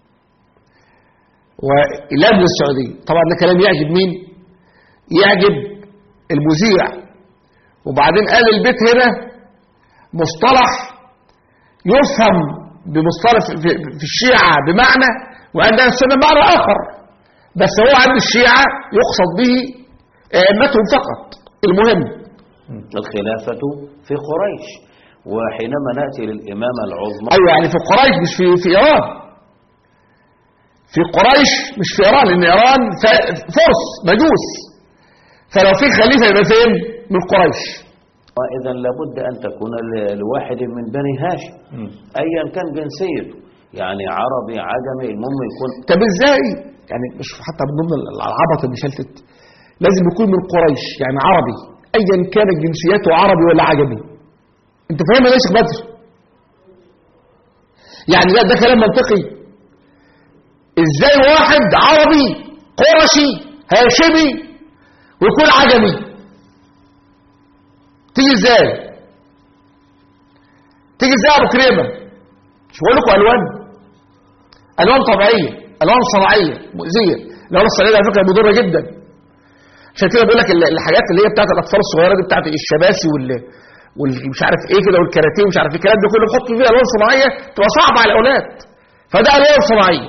ولابن السعودية طبعا ده كلام يعجب مين يعجب المذيع وبعدين قال البيت هنا مصطلح يفهم بمصطلح في, في الشيعة بمعنى وعند أهل السنة بمعنى آخر بس هو عند الشيعة يقصد به أئمتهم فقط المهم الخلافة في قريش وحينما نأتي للإمامة العظمى أيوة يعني في قريش مش في, في إيران في قريش مش في إيران لأن إيران ف- فرس مجوس فلو في خليفة يبقى فين من قريش وإذا لابد أن تكون ل- لواحد من بني هاشم أيا كان جنسيته يعني عربي عجمي المهم يكون طب ازاي يعني مش حتى من ضمن العبط اللي شلتت لازم يكون من قريش يعني عربي ايا كانت جنسيته عربي ولا عجمي انت فاهم يا شيخ بدر يعني ده ده كلام منطقي ازاي واحد عربي قرشي هاشمي ويكون عجمي تيجي ازاي تيجي ازاي يا ابو كريمه مش بقول لكم الوان الوان طبيعيه الوان صناعيه مؤذيه الالوان الصناعيه على فكره مضره جدا عشان كده بقول لك ال- الحاجات اللي هي بتاعت الاطفال الصغيره دي بتاعت الشباسي وال والمش عارف ايه كده والكاراتيه ومش عارف إيه الكلام ده كله بحط فيه الوان صناعيه تبقى صعبه على الاولاد فده الوان صناعيه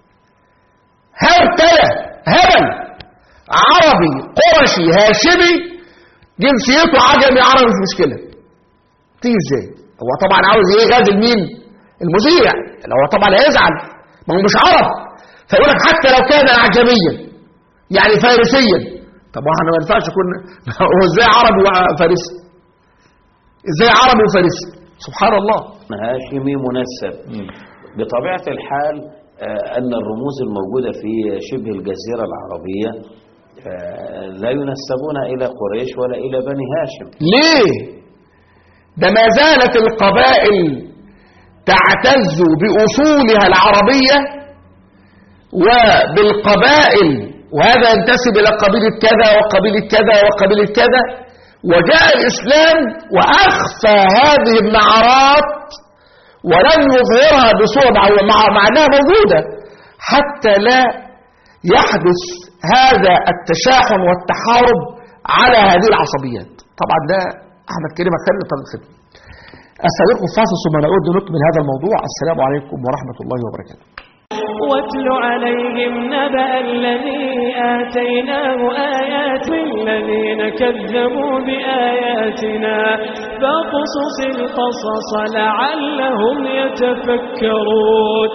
هرتله هبل عربي قرشي هاشمي جنسيته عجمي عربي مش مشكله تيجي ازاي هو طبعا عاوز ايه غازل مين المذيع اللي هو طبعا هيزعل ما هو مش عرب فيقول لك حتى لو كان اعجميا يعني فارسيا طب ما احنا ما ينفعش يكون هو ازاي عربي وفارسي ازاي عربي وفارسي سبحان الله هاشمي منسب بطبيعة الحال آه، أن الرموز الموجودة في شبه الجزيرة العربية آه، لا ينسبون إلى قريش ولا إلى بني هاشم ليه ده ما زالت القبائل تعتز بأصولها العربية وبالقبائل وهذا ينتسب إلى قبيلة كذا وقبيلة كذا وقبيلة كذا وجاء الإسلام وأخفى هذه النعرات ولم يظهرها بصورة مع مع مع أنها موجودة حتى لا يحدث هذا التشاحن والتحارب على هذه العصبيات طبعا ده أحمد كريم خلي طريق الخدمة أستاذنكم فاصل ثم نعود نكمل هذا الموضوع السلام عليكم ورحمة الله وبركاته واتل عليهم نبأ الذي آتيناه آيات الذين كذبوا بآياتنا فاقصص القصص لعلهم يتفكرون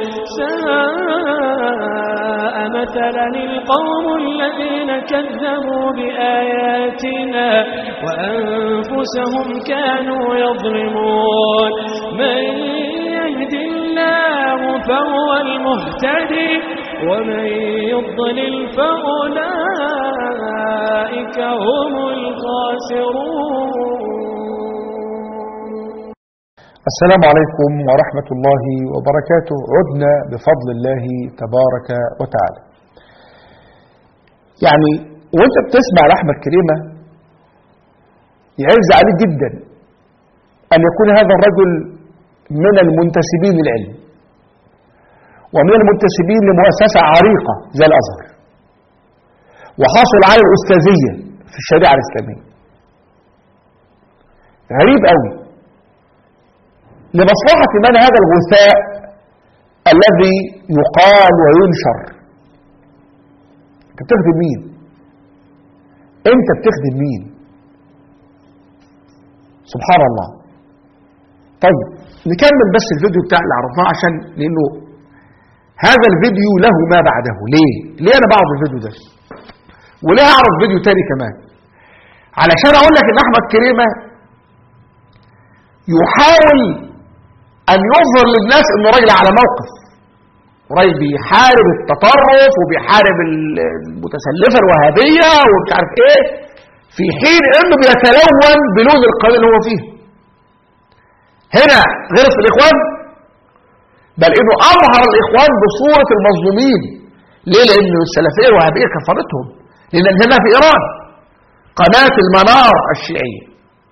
ساء مثلا القوم الذين كذبوا بآياتنا وأنفسهم كانوا يظلمون من يهد الله فهو المهتدي ومن يضلل فأولئك هم الخاسرون السلام عليكم ورحمة الله وبركاته عدنا بفضل الله تبارك وتعالى يعني وانت بتسمع لأحمد كريمة يعز عليك جدا أن يكون هذا الرجل من المنتسبين للعلم ومن المنتسبين لمؤسسة عريقة زي الأزهر وحصل على الأستاذية في الشريعة الإسلامية غريب قوي لمصلحة من هذا الغثاء الذي يقال وينشر انت بتخدم مين انت بتخدم مين سبحان الله طيب نكمل بس الفيديو بتاع اللي عرفناه عشان لانه هذا الفيديو له ما بعده ليه ليه انا بعرض الفيديو ده وليه اعرض فيديو تاني كمان علشان اقول لك ان احمد كريمه يحاول ان يظهر للناس انه راجل على موقف راجل بيحارب التطرف وبيحارب المتسلفه الوهابيه ومش عارف ايه في حين انه بيتلون بلون القانون اللي هو فيه هنا غير في الاخوان بل انه اظهر الاخوان بصوره المظلومين ليه لان السلفيه الوهابيه كفرتهم لان هنا في ايران قناه المنار الشيعيه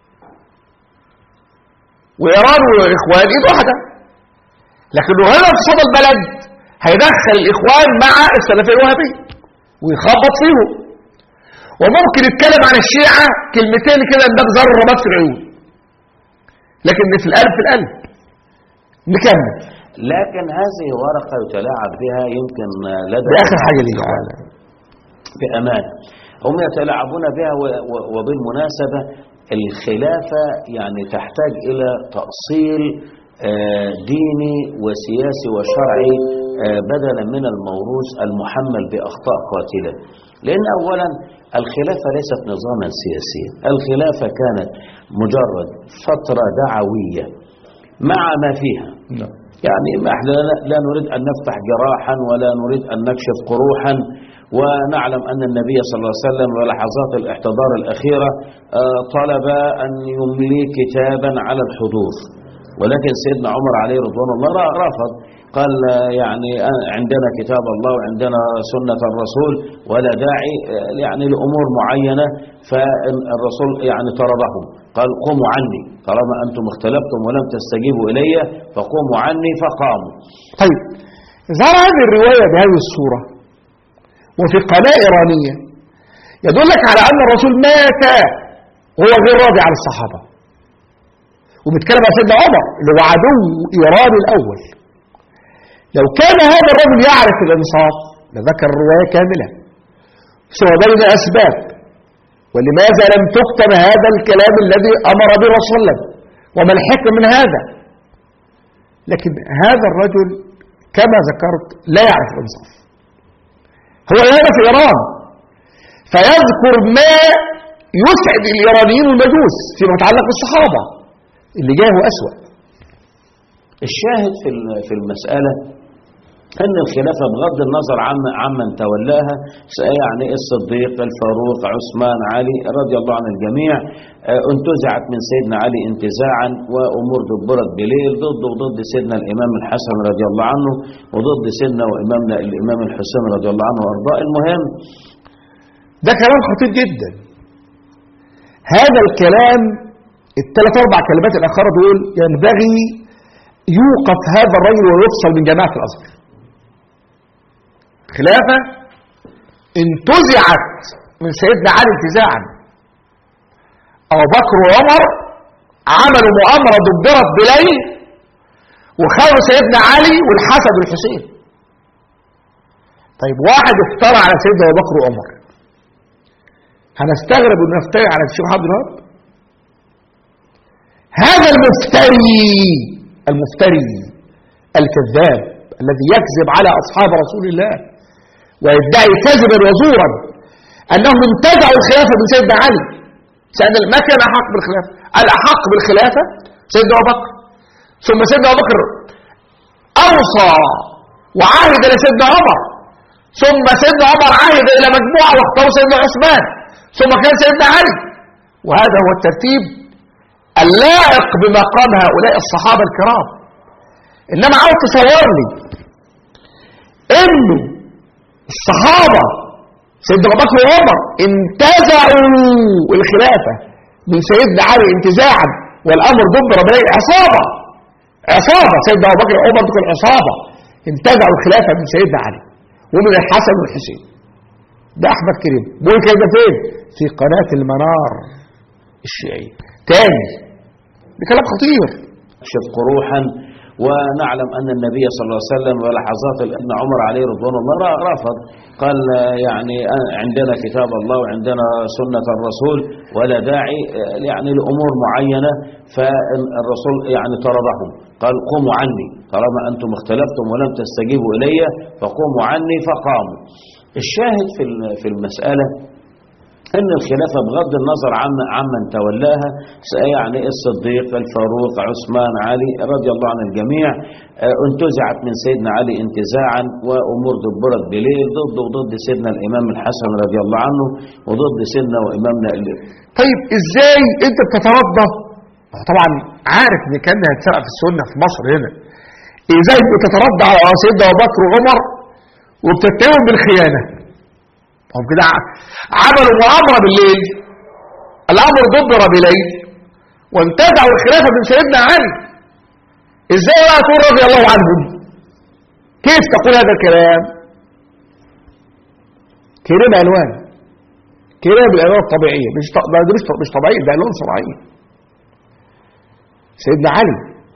وايران والاخوان ايد واحده لكنه هنا في صدى البلد هيدخل الاخوان مع السلفيه الوهابيه ويخبط فيهم وممكن يتكلم عن الشيعه كلمتين كده من باب ذر رباط في العيون لكن في القلب في القلب نكمل لكن هذه ورقة يتلاعب بها يمكن لدى دي اخر حاجه ليك بأمانة هم يتلاعبون بها و- و- وبالمناسبة الخلافة يعني تحتاج إلى تأصيل آه، ديني وسياسي وشرعي آه، بدلا من الموروث المحمل بأخطاء قاتلة لأن أولا الخلافة ليست نظاما سياسيا الخلافة كانت مجرد فترة دعوية مع ما فيها نعم يعني ما احنا لا- لا نريد أن نفتح جراحا ولا نريد أن نكشف قروحا ونعلم أن النبي صلى الله عليه وسلم ولحظات الاحتضار الأخيرة آه، طلب أن يملي كتابا على الحضور ولكن سيدنا عمر عليه رضوان الله ر- رفض قال آه، يعني آه، عندنا كتاب الله وعندنا سنة الرسول ولا داعي آه، يعني لأمور معينة فالرسول يعني طردهم قال قوموا عني طالما أنتم اختلفتم ولم تستجيبوا إلي فقوموا عني فقاموا طيب ظهر هذه الروايه بهذه الصوره وفي قناه ايرانيه يدلك على ان الرسول مات وهو غير راضي عن الصحابه وبيتكلم عن سيدنا عمر اللي هو عدو ايران الاول لو كان هذا الرجل يعرف الانصاف لذكر الروايه كامله سوى بين اسباب ولماذا لم تكتب هذا الكلام الذي امر به الرسول صلى الله عليه وسلم وما الحكم من هذا لكن هذا الرجل كما ذكرت لا يعرف الانصاف هو هنا في ايران فيذكر ما يسعد الايرانيين والمجوس فيما يتعلق بالصحابه اللي جاه اسوا الشاهد في ال- في المسألة أن الخلافة بغض النظر عن عمن تولاها يعني الصديق الفاروق عثمان علي رضي الله عن الجميع آه، انتزعت من سيدنا علي انتزاعا وأمور دبرت بليل ضد وضد سيدنا الإمام الحسن رضي الله عنه وضد سيدنا وإمامنا الإمام الحسين رضي الله عنه وأرضاه المهم ده كلام خطير جدا هذا الكلام الثلاث اربع كلمات الاخرى دول ينبغي يوقف هذا الرجل ويفصل من جماعه الازهر خلافه انتزعت من سيدنا علي انتزاعا ابو بكر وعمر عملوا مؤامره دبرت بليل وخلوا سيدنا علي والحسن والحسين طيب واحد افترى على سيدنا ابو بكر وعمر هنستغرب انه يفتري على الشيخ عبد الوهاب هذا المفتري المفتري الكذاب الذي يكذب على اصحاب رسول الله ويدعي كذبا وزورا انهم انتزعوا الخلافه من سيدنا علي سيدنا ما كان احق بالخلافه الاحق بالخلافه سيدنا ابو بكر ثم سيدنا ابو بكر اوصى وعهد لسيدنا عمر ثم سيدنا عمر عهد الى مجموعه واختاروا سيدنا عثمان ثم كان سيدنا علي وهذا هو الترتيب اللائق بمقام هؤلاء الصحابه الكرام انما عاوز تصور لي انه الصحابه سيدنا ابو بكر وعمر انتزعوا الخلافه من سيدنا علي انتزاعا والامر دبر بين عصابه عصابه سيدنا ابو بكر وعمر دول عصابه انتزعوا الخلافة من سيدنا علي ومن الحسن والحسين ده أحمد كريم بيقول كده فين في قناة المنار الشيعية تاني ده كلام خطير يكشف قروحا ونعلم أن النبي صلى الله عليه وسلم ولحظات ابن عمر عليه رضوان الله ر- رفض قال آه، يعني آه، عندنا كتاب الله وعندنا سنة الرسول ولا داعي آه، يعني لأمور معينة فالرسول يعني طردهم قال قوموا عني طالما أنتم اختلفتم ولم تستجيبوا إلي فقوموا عني فقاموا الشاهد في ال- في المسألة أن الخلافة بغض النظر عن عمن تولاها يعني الصديق الفاروق عثمان علي رضي الله عن الجميع آه، انتزعت من سيدنا علي انتزاعا وأمور دبرت بليل ضد وضد سيدنا الإمام الحسن رضي الله عنه وضد سيدنا وإمامنا ال- طيب ازاي انت بتترضى هو طبعا عارف ان كان هيتسرق في السنه في مصر هنا ازاي بتترضى على سيدنا ابو بكر وعمر وبتتهم بالخيانه هم كده ع- عملوا مؤامره بالليل الامر دبر بليل وانتزعوا الخلافه من سيدنا علي ازاي بقى تقول رضي الله عنهم كيف تقول هذا الكلام كريم الوان كده بالالوان الطبيعيه مش ط- ده مش ط- مش طبيعيه ده الوان صناعيه سيدنا علي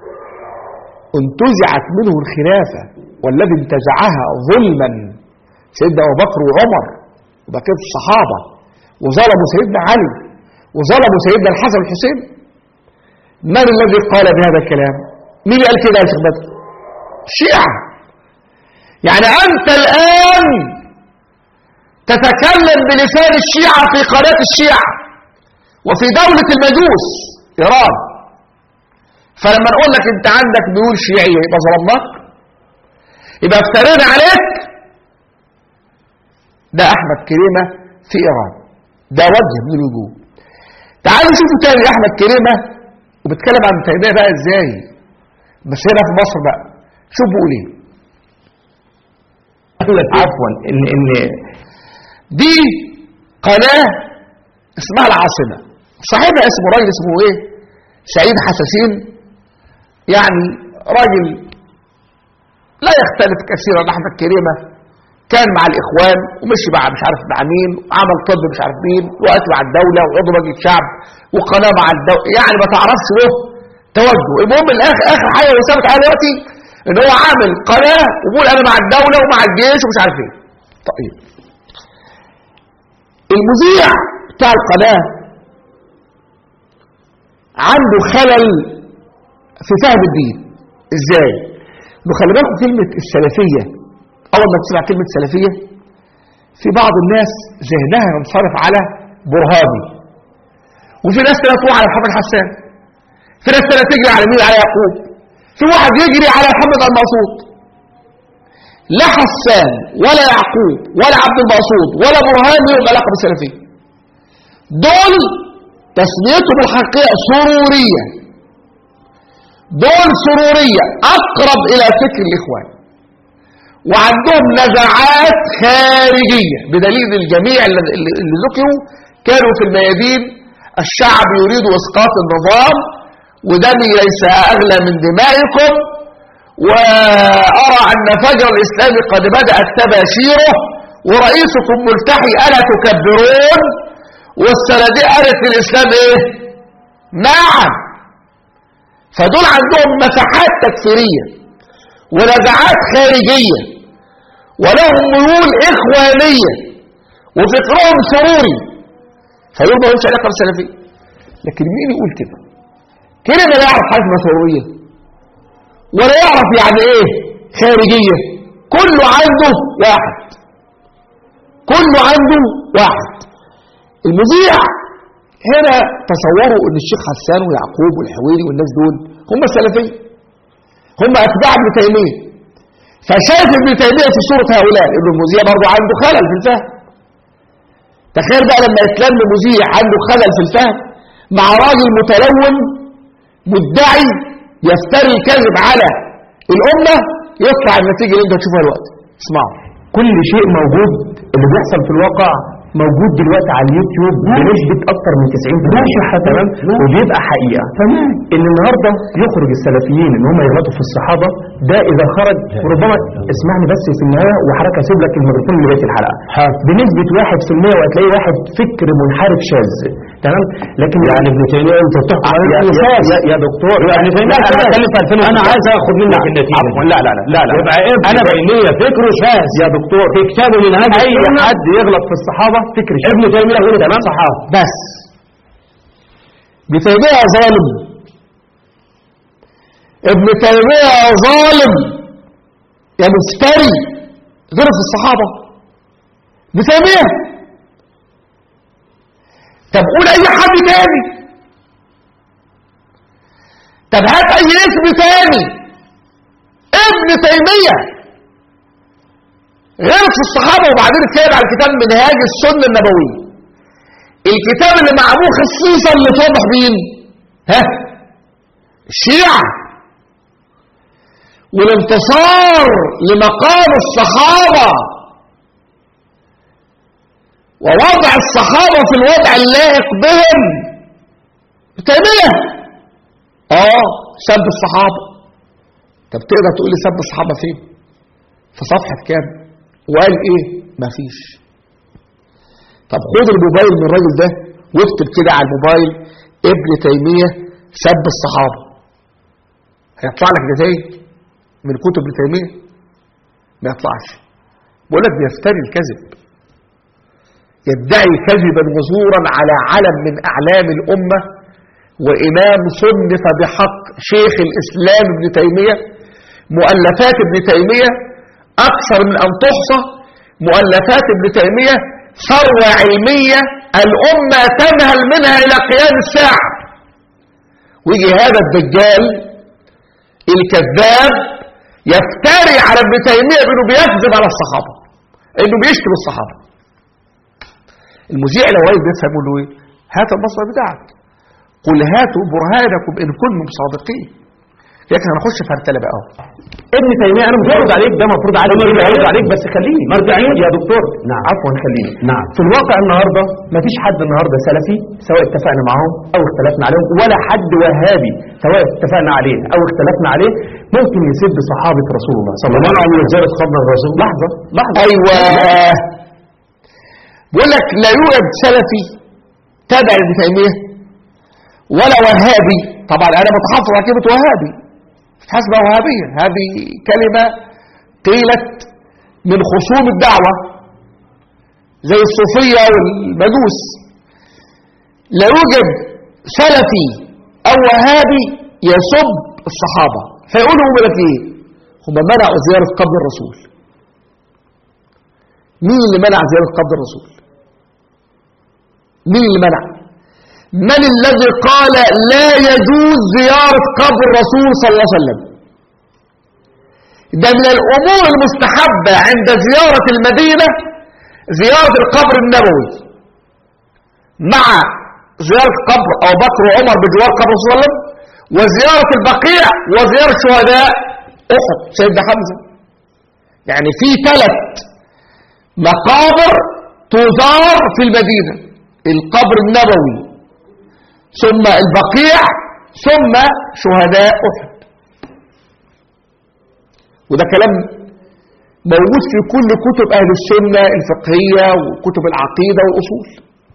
انتزعت منه الخلافه والذي انتزعها ظلما سيدنا ابو بكر وعمر وبقيه الصحابه وظلموا سيدنا علي وظلموا سيدنا الحسن والحسين من الذي قال بهذا الكلام مين اللي قال كده يا شيخ بدر الشيعه يعني انت الان تتكلم بلسان الشيعة في قناة الشيعة وفي دولة المجوس إيران فلما نقول لك انت عندك ميول شيعية يبقى ظلمناك يبقى افترينا عليك ده أحمد كريمة في إيران ده وجه من الوجوه تعالوا شوفوا تاني أحمد كريمة وبتكلم عن تيمية بقى ازاي بس هنا في مصر بقى شوف بيقول ايه عفوا ان ان دي قناة اسمها العاصمة صاحبها اسمه راجل اسمه ايه سعيد حساسين يعني راجل لا يختلف كثيرا عن احمد كريمة كان مع الاخوان ومشي مع مش عارف مع مين وعمل طب مش عارف مين وقت مع الدولة وعضو مجلس شعب وقناة مع الدولة يعني ما تعرفش له توجه المهم الاخر اخر حاجة اللي ثابت عليها دلوقتي ان هو عامل قناة وبيقول انا مع الدولة ومع الجيش ومش عارف ايه طيب المذيع بتاع القناة عنده خلل في فهم الدين ازاي انه خلي بالكم كلمة السلفية اول ما تسمع كلمة سلفية في بعض الناس ذهنها ينصرف على برهاني وفي ناس تانية تروح على محمد حسان في ناس تانية تجري على مين على يعقوب في واحد يجري على محمد المقصود لا حسان ولا يعقوب ولا عبد المقصود ولا برهان لهم علاقه بالسلفيه دول تسميتهم الحقيقيه سروريه دول سروريه اقرب الى فكر الاخوان وعندهم نزعات خارجيه بدليل الجميع اللي اللي ذكروا كانوا في الميادين الشعب يريد اسقاط النظام ودمي ليس اغلى من دمائكم وأرى أن فجر الإسلام قد بدأت تباشيره ورئيسكم ملتحي ألا تكبرون والسنداء قالت للإسلام إيه نعم فدول عندهم مساحات تكفيرية ونزعات خارجية ولهم ميول إخوانية وفكرهم سروري فدول ما لهمش علاقة بالسلفية لكن مين يقول كده كده ما يعرف حاجة سرورية ولا يعرف يعني ايه خارجية كله عنده واحد كله عنده واحد المذيع هنا تصوروا ان الشيخ حسان ويعقوب والحويري والناس دول هم السلفية هم اتباع ابن تيمية فشايف ابن تيمية في صورة هؤلاء ابن المذيع برضه عنده خلل في الفهم تخيل بقى لما يتلم مذيع عنده خلل في الفهم مع راجل متلون مدعي يفتري الكذب على الأمة يطلع النتيجة اللي انت هتشوفها دلوقتي اسمعوا كل شيء موجود اللي بيحصل في الواقع موجود دلوقتي على اليوتيوب بنسبه اكتر من 90% تمام وبيبقى حقيقه تمام ان النهارده يخرج السلفيين ان هم يغلطوا في الصحابه ده اذا خرج وربما اسمعني بس في النهايه وحضرتك هسيب لك الميكروفون لغايه الحلقه بنسبه 1% وهتلاقي واحد فكر منحرف شاذ تمام لكن يعني ابن تيميه انت بتحكم على يا, يا, يا دكتور يعني لا، أنا بتكلم في 2000 انا عايز اخد منك النتيجه عفوا لا لا لا لا, لا. يبقى ابن انا تيمية فكره شاذ يا دكتور في كتابه من هذا اي حد يغلط في الصحابه فكر شاذ ابن تيمية غير تمام صحابة بس ابن تيمية ظالم ابن تيمية ظالم يا مفتري غير في الصحابة ابن تيمية طب قول اي حد تاني طب هات اي اسم تاني ابن تيمية غير في الصحابة وبعدين اتكلم على الكتاب منهاج السنة النبوية الكتاب اللي معمول خصيصا لصالح مين ها الشيعة والانتصار لمقام الصحابة ووضع الصحابة في الوضع اللائق بهم تيمية اه سب الصحابة طب تقدر تقول لي سب الصحابة فين في صفحة كام وقال ايه مفيش طب خد الموبايل من الراجل ده واكتب كده على الموبايل ابن تيمية سب الصحابة هيطلع لك نتائج من كتب ابن تيمية ما يطلعش بقول لك بيفتري الكذب يدعي كذبا وزورا على علم من اعلام الامه وامام صنف بحق شيخ الاسلام ابن تيميه مؤلفات ابن تيميه اكثر من ان تحصى مؤلفات ابن تيميه ثروه علميه الامه تنهل منها الى قيام الساعه ويجي هذا الدجال الكذاب يفتري على ابن تيميه بانه بيكذب على الصحابه انه بيشتم الصحابه المذيع لو عايز يفهم يقول له ايه هات المصدر بتاعك قل هاتوا برهانكم ان كنتم صادقين لكن هنخش في هرتله بقى اهو ابن تيميه انا مش هرد عليك ده المفروض عليك ده مرجعية. هرد عليك بس خليني مرجعية. يا دكتور نعم. عفوا خليني نعم. في الواقع النهارده مفيش حد النهارده سلفي سواء اتفقنا معاهم او اختلفنا عليهم ولا حد وهابي سواء اتفقنا عليه او اختلفنا عليه ممكن يسب صحابه رسول الله صلى الله عليه وسلم زيارة قبر الرسول لحظه لحظه ايوه بيقول لك لا يوجد سلفي تابع لابن تيميه ولا وهابي طبعا انا متحفظ على كلمه وهابي حسب وهابيه هذه كلمه قيلت من خصوم الدعوه زي الصوفيه والمجوس لا يوجد سلفي او وهابي يسب الصحابه فيقولوا هم لك ايه هم منعوا زياره قبر الرسول مين اللي منع زيارة قبر الرسول مين اللي منع من الذي قال لا يجوز زيارة قبر الرسول صلى الله عليه وسلم ده من الأمور المستحبة عند زيارة المدينة زيارة القبر النبوي مع زيارة قبر أبو بكر وعمر بجوار قبر الرسول صلى الله عليه وسلم وزيارة البقيع وزيارة شهداء أحد سيدنا حمزة يعني في ثلاث مقابر تزار في المدينة القبر النبوي ثم البقيع ثم شهداء أحد وده كلام موجود في كل كتب أهل السنة الفقهية وكتب العقيدة والأصول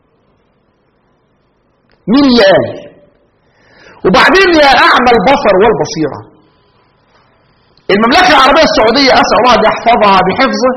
مين اللي قال وبعدين يا أعمى البصر والبصيرة المملكة العربية السعودية أسأل الله أن يحفظها بحفظه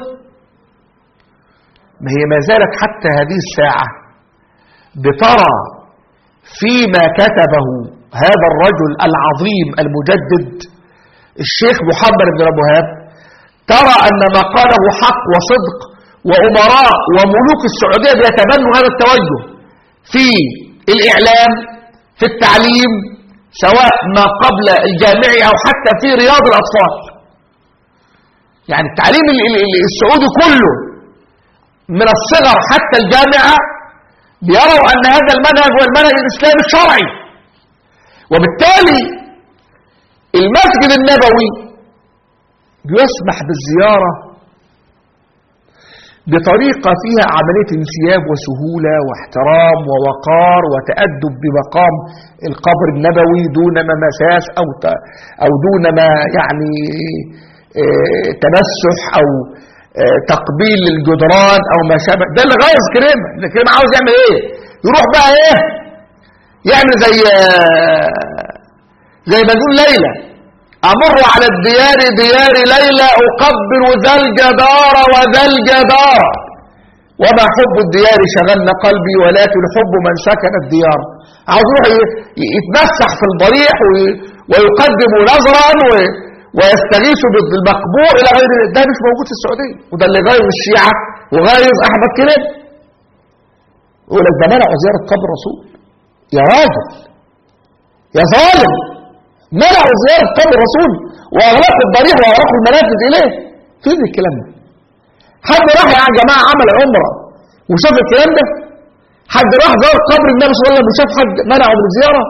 ما هي ما زالت حتى هذه الساعة بترى فيما كتبه هذا الرجل العظيم المجدد الشيخ محمد بن الوهاب ترى أن ما قاله حق وصدق وأمراء وملوك السعودية بيتبنوا هذا التوجه في الإعلام في التعليم سواء ما قبل الجامعي أو حتى في رياض الأطفال يعني التعليم ال- ال- ال- السعودي كله من الصغر حتى الجامعة بيروا أن هذا المنهج هو المنهج الإسلامي الشرعي وبالتالي المسجد النبوي بيسمح بالزيارة بطريقة فيها عملية انسياب وسهولة واحترام ووقار وتأدب بمقام القبر النبوي دون ما مساس أو ت- أو دون ما يعني آه، تمسح أو آه، تقبيل الجدران أو ما شابه ده اللي غايز كريمة ده كريمة عاوز يعمل إيه؟ يروح بقى إيه؟ يعمل زي آه، زي ما نقول ليلى أمر على الديار ديار ليلى أقبل ذا الجدار وذا الجدار وما حب الديار شغلنا قلبي ولكن حب من سكن الديار عاوز يروح ي- ي- يتمسح في الضريح وي- ويقدم نظرا و- ويستغيث بالمقبور الى غير ذلك. ده مش موجود في السعوديه وده اللي غايز الشيعه وغايز احمد كلاب يقول لك ده منع زياره قبر الرسول يا راجل يا ظالم منعوا زيارة قبر الرسول وأغلقوا الضريح وأغلقوا المنافذ إليه فين الكلام ده حد راح يا جماعة عمل عمرة وشاف الكلام ده حد راح زار قبر النبي صلى الله عليه وسلم وشاف حد منعه من الزيارة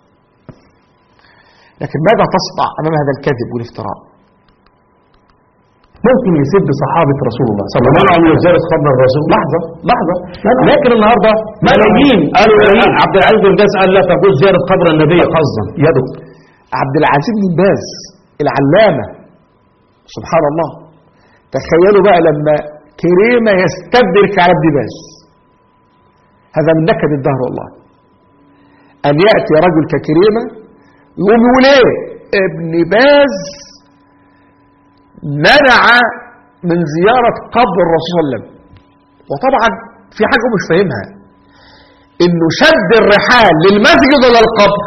لكن ماذا تصنع أمام هذا الكذب والافتراء ممكن يسب صحابة رسول الله صلى الله عليه وسلم زيارة قبر الرسول لحظة لحظة لكن النهاردة ملايين قالوا ملايين عبد العزيز بن باز قال لا تجوز زيارة قبر النبي قصدا يا دكتور عبد العزيز بن باز العلامة سبحان الله تخيلوا بقى لما كريمة يستدرك على ابن باز هذا من نكد الدهر والله أن يأتي رجل ككريمة يقوم يقول ايه ابن باز منع من زيارة قبر الرسول صلى الله عليه وسلم وطبعا في حاجة مش فاهمها انه شد الرحال للمسجد ولا القبر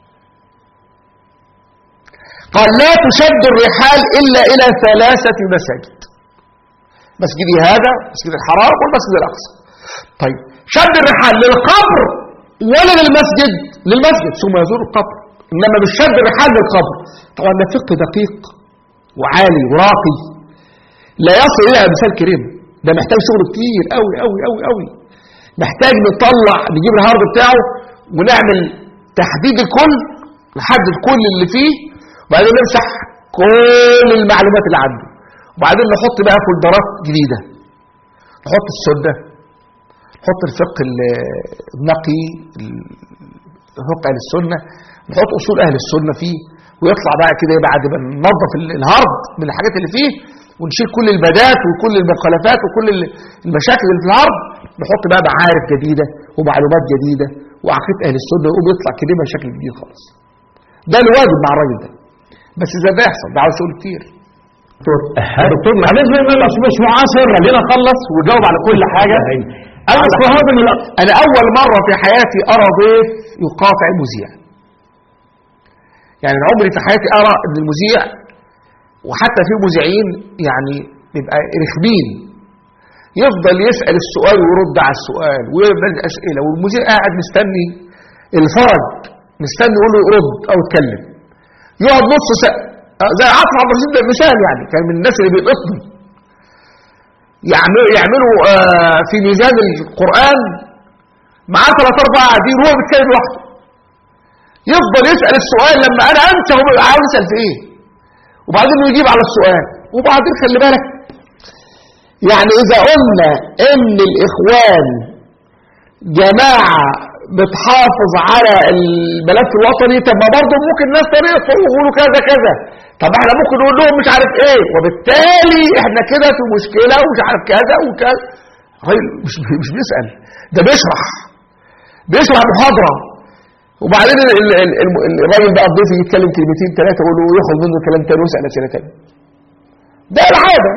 قال لا تشد الرحال إلا إلى ثلاثة مساجد مسجدي هذا مسجد الحرام والمسجد الأقصى طيب شد الرحال للقبر ولا للمسجد للمسجد ثم يزور القبر إنما مش شد الرحال للقبر طبعا ده فقه دقيق وعالي وراقي لا يصل إلى أمثال كريم ده محتاج شغل كتير قوي قوي قوي قوي محتاج نطلع نجيب الهارد بتاعه ونعمل تحديد الكل نحدد كل اللي فيه وبعدين نمسح كل المعلومات اللي عنده وبعدين نحط بقى فولدرات جديدة نحط السنة نحط الفقه ال- النقي ال- فقه أهل السنة نحط أصول أهل السنة فيه ويطلع بقى كده بعد ما ننظف ال- الهارد من الحاجات اللي فيه ونشيل كل البدات وكل المخالفات وكل ال- المشاكل اللي في الهارد نحط بقى معارف جديدة ومعلومات جديدة وعقيدة أهل السنة ويقوم يطلع كده بشكل جديد خالص ده الواجب مع الراجل ده بس إذا ده يحصل ده عاوز شغل كتير دكتور معلش مش مش معاصر خلينا نخلص وجاوب على كل حاجة أنا أصل من الأ- أنا أول مرة في حياتي أرى ضيف يقاطع المذيع يعني أنا عمري في حياتي أرى أن المذيع وحتى في مذيعين يعني بيبقى رخمين يفضل يسأل السؤال ويرد على السؤال ويعمل أسئلة والمذيع قاعد مستني الفرج مستني يقول له يرد أو يتكلم يقعد نص ساعة آه، زي عاطف عبد الرشيد ده مثال يعني كان من الناس اللي بيتقطني يعملوا يعملوا آه، في ميزان القرآن معاه ثلاث أربع قاعدين وهو بيتكلم لوحده يفضل يسأل السؤال لما أنا أنسى هو بيبقى عاوز يسأل في إيه وبعدين يجيب على السؤال وبعدين خلي بالك يعني إذا قلنا إن الإخوان جماعة بتحافظ على الملف الوطني طب ما برضه ممكن ناس تانية يطلعوا يقولوا كذا كذا طب احنا ممكن نقول لهم مش عارف ايه وبالتالي احنا كده في مشكلة ومش عارف كذا وكذا راجل مش مش بيسأل ده بيشرح بيشرح محاضرة وبعدين ال- ال- ال- الم- الراجل بقى الضيف يتكلم كلمتين ثلاثة يقول له ياخد منه كلام تاني ويسأل أسئلة تاني ده العادة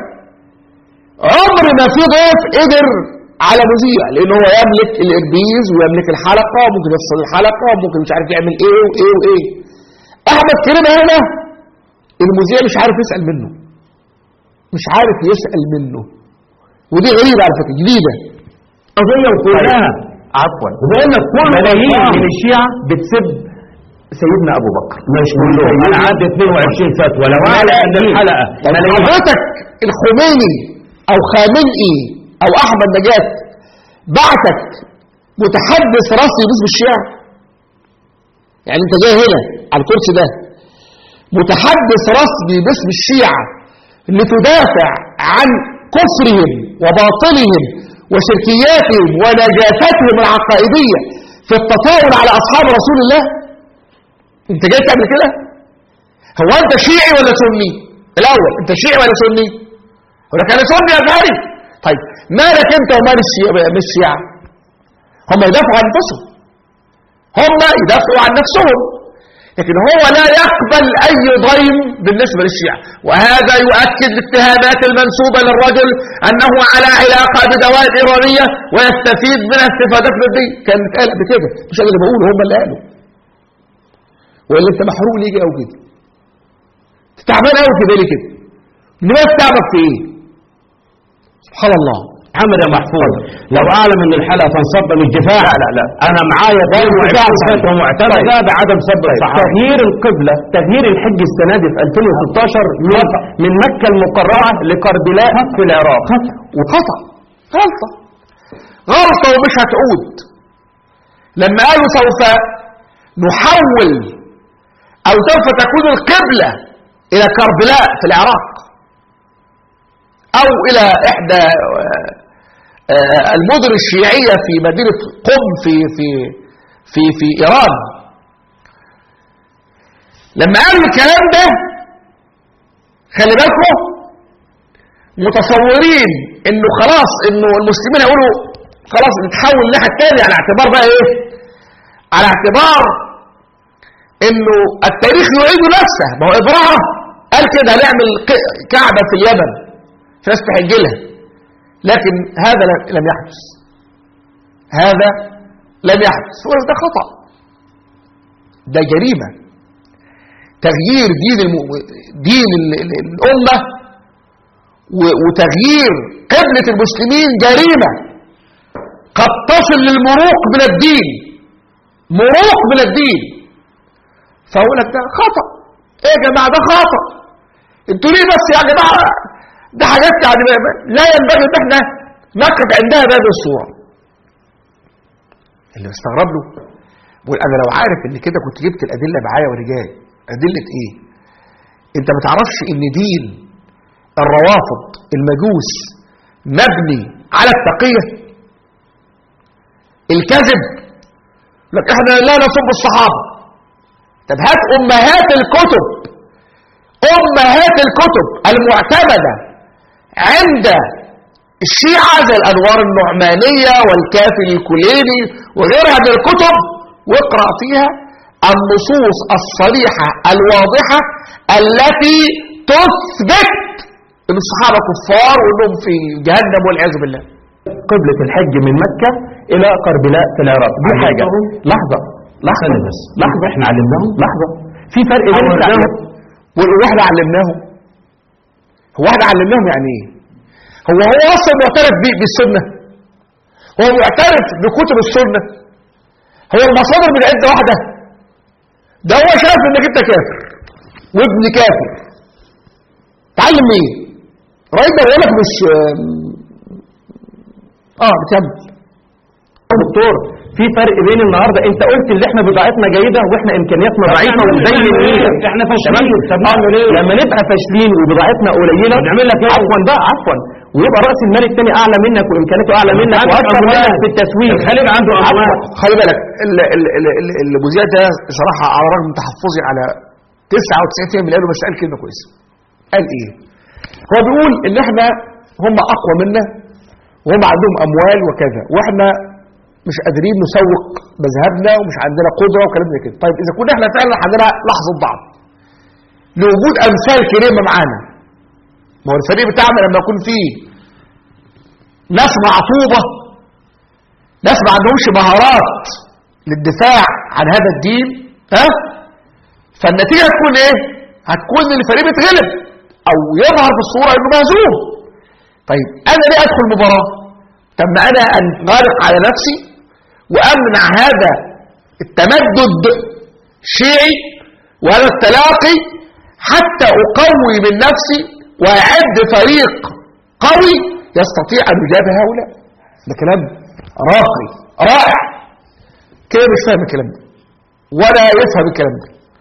عمر ما في ضيف قدر على مذيع لان هو يملك الاربيز ويملك الحلقه ممكن يفصل الحلقه ممكن مش عارف يعمل ايه وايه وايه احمد كريم هنا المذيع مش عارف يسال منه مش عارف يسال منه ودي غريبه على فكره جديده قضية كلها عفوا وبقول لك كل ملايين من الشيعة بتسب سيدنا أبو بكر مش كلهم انا عندي 22 فتوى لو اعلى ان الحلقه طب حضرتك الخميني او خامنئي او احمد نجاة بعتك متحدث رسمي باسم الشيعة يعني انت جاي هنا على الكرسي ده متحدث رسمي باسم الشيعة لتدافع عن كفرهم وباطلهم وشركياتهم ونجاستهم العقائدية في التطاول على أصحاب رسول الله انت جاي تعمل كده هو انت شيعي ولا سني الاول انت شيعي ولا سني هو لك انا سني ازهري طيب مالك انت ومال الشيعة مش الشيعة هم يدافعوا عن انفسهم هم يدافعوا عن نفسهم لكن هو لا يقبل اي ضيم بالنسبة للشيعة وهذا يؤكد الاتهامات المنسوبة للرجل انه على علاقة بدوائر ايرانية ويستفيد منها استفادات مادية كان قال بكده مش انا اللي بقوله هم اللي قالوا ولا انت محروق ليه او كده انت تعبان قوي كده ليه كده الناس تعبك في ايه سبحان الله محمد يا محفوظ لو اعلم ان الحلقه تنصب من الدفاع لا لا لا انا معايا دايما فتره معتمده بعدم سب الصحابه تغيير القبلة تغيير الحج السنة دي في 2016 من, من مكة المكرمة لكربلاء في العراق وخطأ غلطة غلطة ومش هتعود لما قالوا سوف نحول او سوف تكون القبلة الى كربلاء في العراق او الى احدى آه، آه، المدن الشيعية في مدينة قم في في في في ايران لما قالوا الكلام ده خلي بالكم متصورين انه خلاص انه المسلمين يقولوا خلاص نتحول الناحيه الثانيه على اعتبار بقى ايه على اعتبار انه التاريخ يعيد نفسه ما هو ابراهيم قال كده هنعمل ق- كعبه في اليمن في ناس تحج لها لكن هذا لم- لم يحدث هذا لم يحدث وده خطأ ده جريمة تغيير دين الم... دين ال... ال- الأمة و- وتغيير قبلة المسلمين جريمة قد تصل للمروق من الدين مروق من الدين فأقول لك ده خطأ ايه يا جماعة ده خطأ انتوا ليه بس يا جماعة ده حاجات يعني ما- ما- لا ينبغي ان احنا نقف عندها بهذه الصورة اللي بستغرب له بقول انا لو عارف ان كده كنت جبت الادله معايا ورجال ادله ايه انت ما تعرفش ان دين الروافض المجوس مبني على التقيه الكذب لك احنا لا نسب الصحابه طب هات امهات الكتب امهات الكتب المعتمده عند الشيعة زي الأنوار النعمانية والكافي الكليني وغيرها من الكتب واقرأ فيها النصوص الصريحة الواضحة التي تثبت أن الصحابة كفار وأنهم في جهنم والعياذ بالله قبلة الحج من مكة إلى كربلاء في العراق دي حاجة لحظة لحظة ثانية بس لحظة احنا علمناهم لحظة في فرق بين علمناهم واحنا علمناهم هو احنا علمناهم يعني ايه هو هو اصلا معترف بي- بالسنه هو معترف بكتب السنه هو المصادر من عده واحده ده هو شايف انك انت كافر وابن كافر تعلم ايه الراجل ده بيقول لك مش اه بتكمل دكتور في فرق بين النهارده انت قلت ان احنا بضاعتنا جيده واحنا امكانياتنا ضعيفه نعمل وزي إيه؟ النيل إحنا فاشلين. طب نعمل إيه؟ لما نبقى فاشلين وبضاعتنا قليله نعمل لك إيه؟ عفوا بقى عفوا ويبقى راس المال الثاني اعلى منك وامكانياته اعلى منك عنده واكثر أموال. منك في التسويق الخليج عنده أموال. خلي بالك ال- ال- ال- ال- اللي ابو زياد ده صراحه على رغم من تحفظي على 99% من اللي قاله بس قال كلمه كويسه قال ايه هو بيقول ان احنا هم اقوى منا وهم عندهم اموال وكذا واحنا مش قادرين نسوق مذهبنا ومش عندنا قدره وكلام زي كده طيب اذا كنا احنا فعلا عندنا لحظه ضعف لوجود امثال كريمه معانا ما هو الفريق بتاعنا لما يكون فيه ناس معطوبه ناس ما عندهمش مهارات للدفاع عن هذا الدين ها فالنتيجه هتكون ايه هتكون ان الفريق بيتغلب او يظهر في الصوره انه مهزوم طيب انا ليه ادخل مباراه طب ما انا انغلق على نفسي وامنع هذا التمدد الشيعي وهذا التلاقي حتى اقوي من نفسي واعد فريق قوي يستطيع ان يجابه هؤلاء ده كلام راقي رائع كده مش فاهم الكلام ده ولا يفهم الكلام ده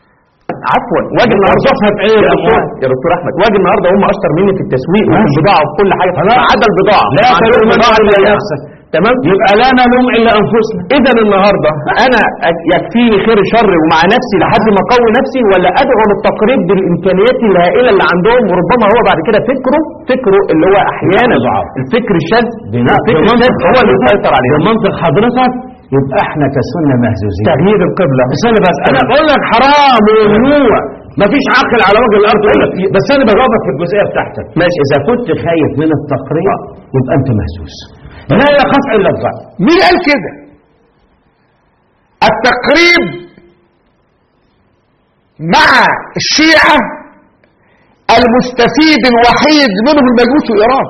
عفوا واجي النهارده وظفها بعين يا دكتور الأموال. يا دكتور احمد واجي النهارده هم اشطر مني في التسويق وفي البضاعه وفي كل حاجه ما عدا البضاعه لا ما عندهم تلوم بضاعه إلا الا نفسك. تمام يبقى لا نلوم الا انفسنا اذا النهارده انا أ- يكفيني خير شر ومع نفسي لحد ما اقوي نفسي ولا ادعو للتقريب بالامكانيات الهائله اللي عندهم وربما هو بعد كده فكره فكره اللي هو احيانا ضعف. الفكر الشاذ بناء الفكر الشاذ هو اللي يسيطر عليهم بمنطق حضرتك يبقى احنا كسنة مهزوزين تغيير القبله بس انا بس انا بقول لك حرام وممنوع مفيش عاقل على وجه الارض يقول لك بس انا بجاوبك في الجزئيه بتاعتك ماشي اذا كنت خايف من التقرير يبقى انت مهزوز لا يخاف الا الضعف مين قال كده التقريب مع الشيعة المستفيد الوحيد منهم المجوس وإيران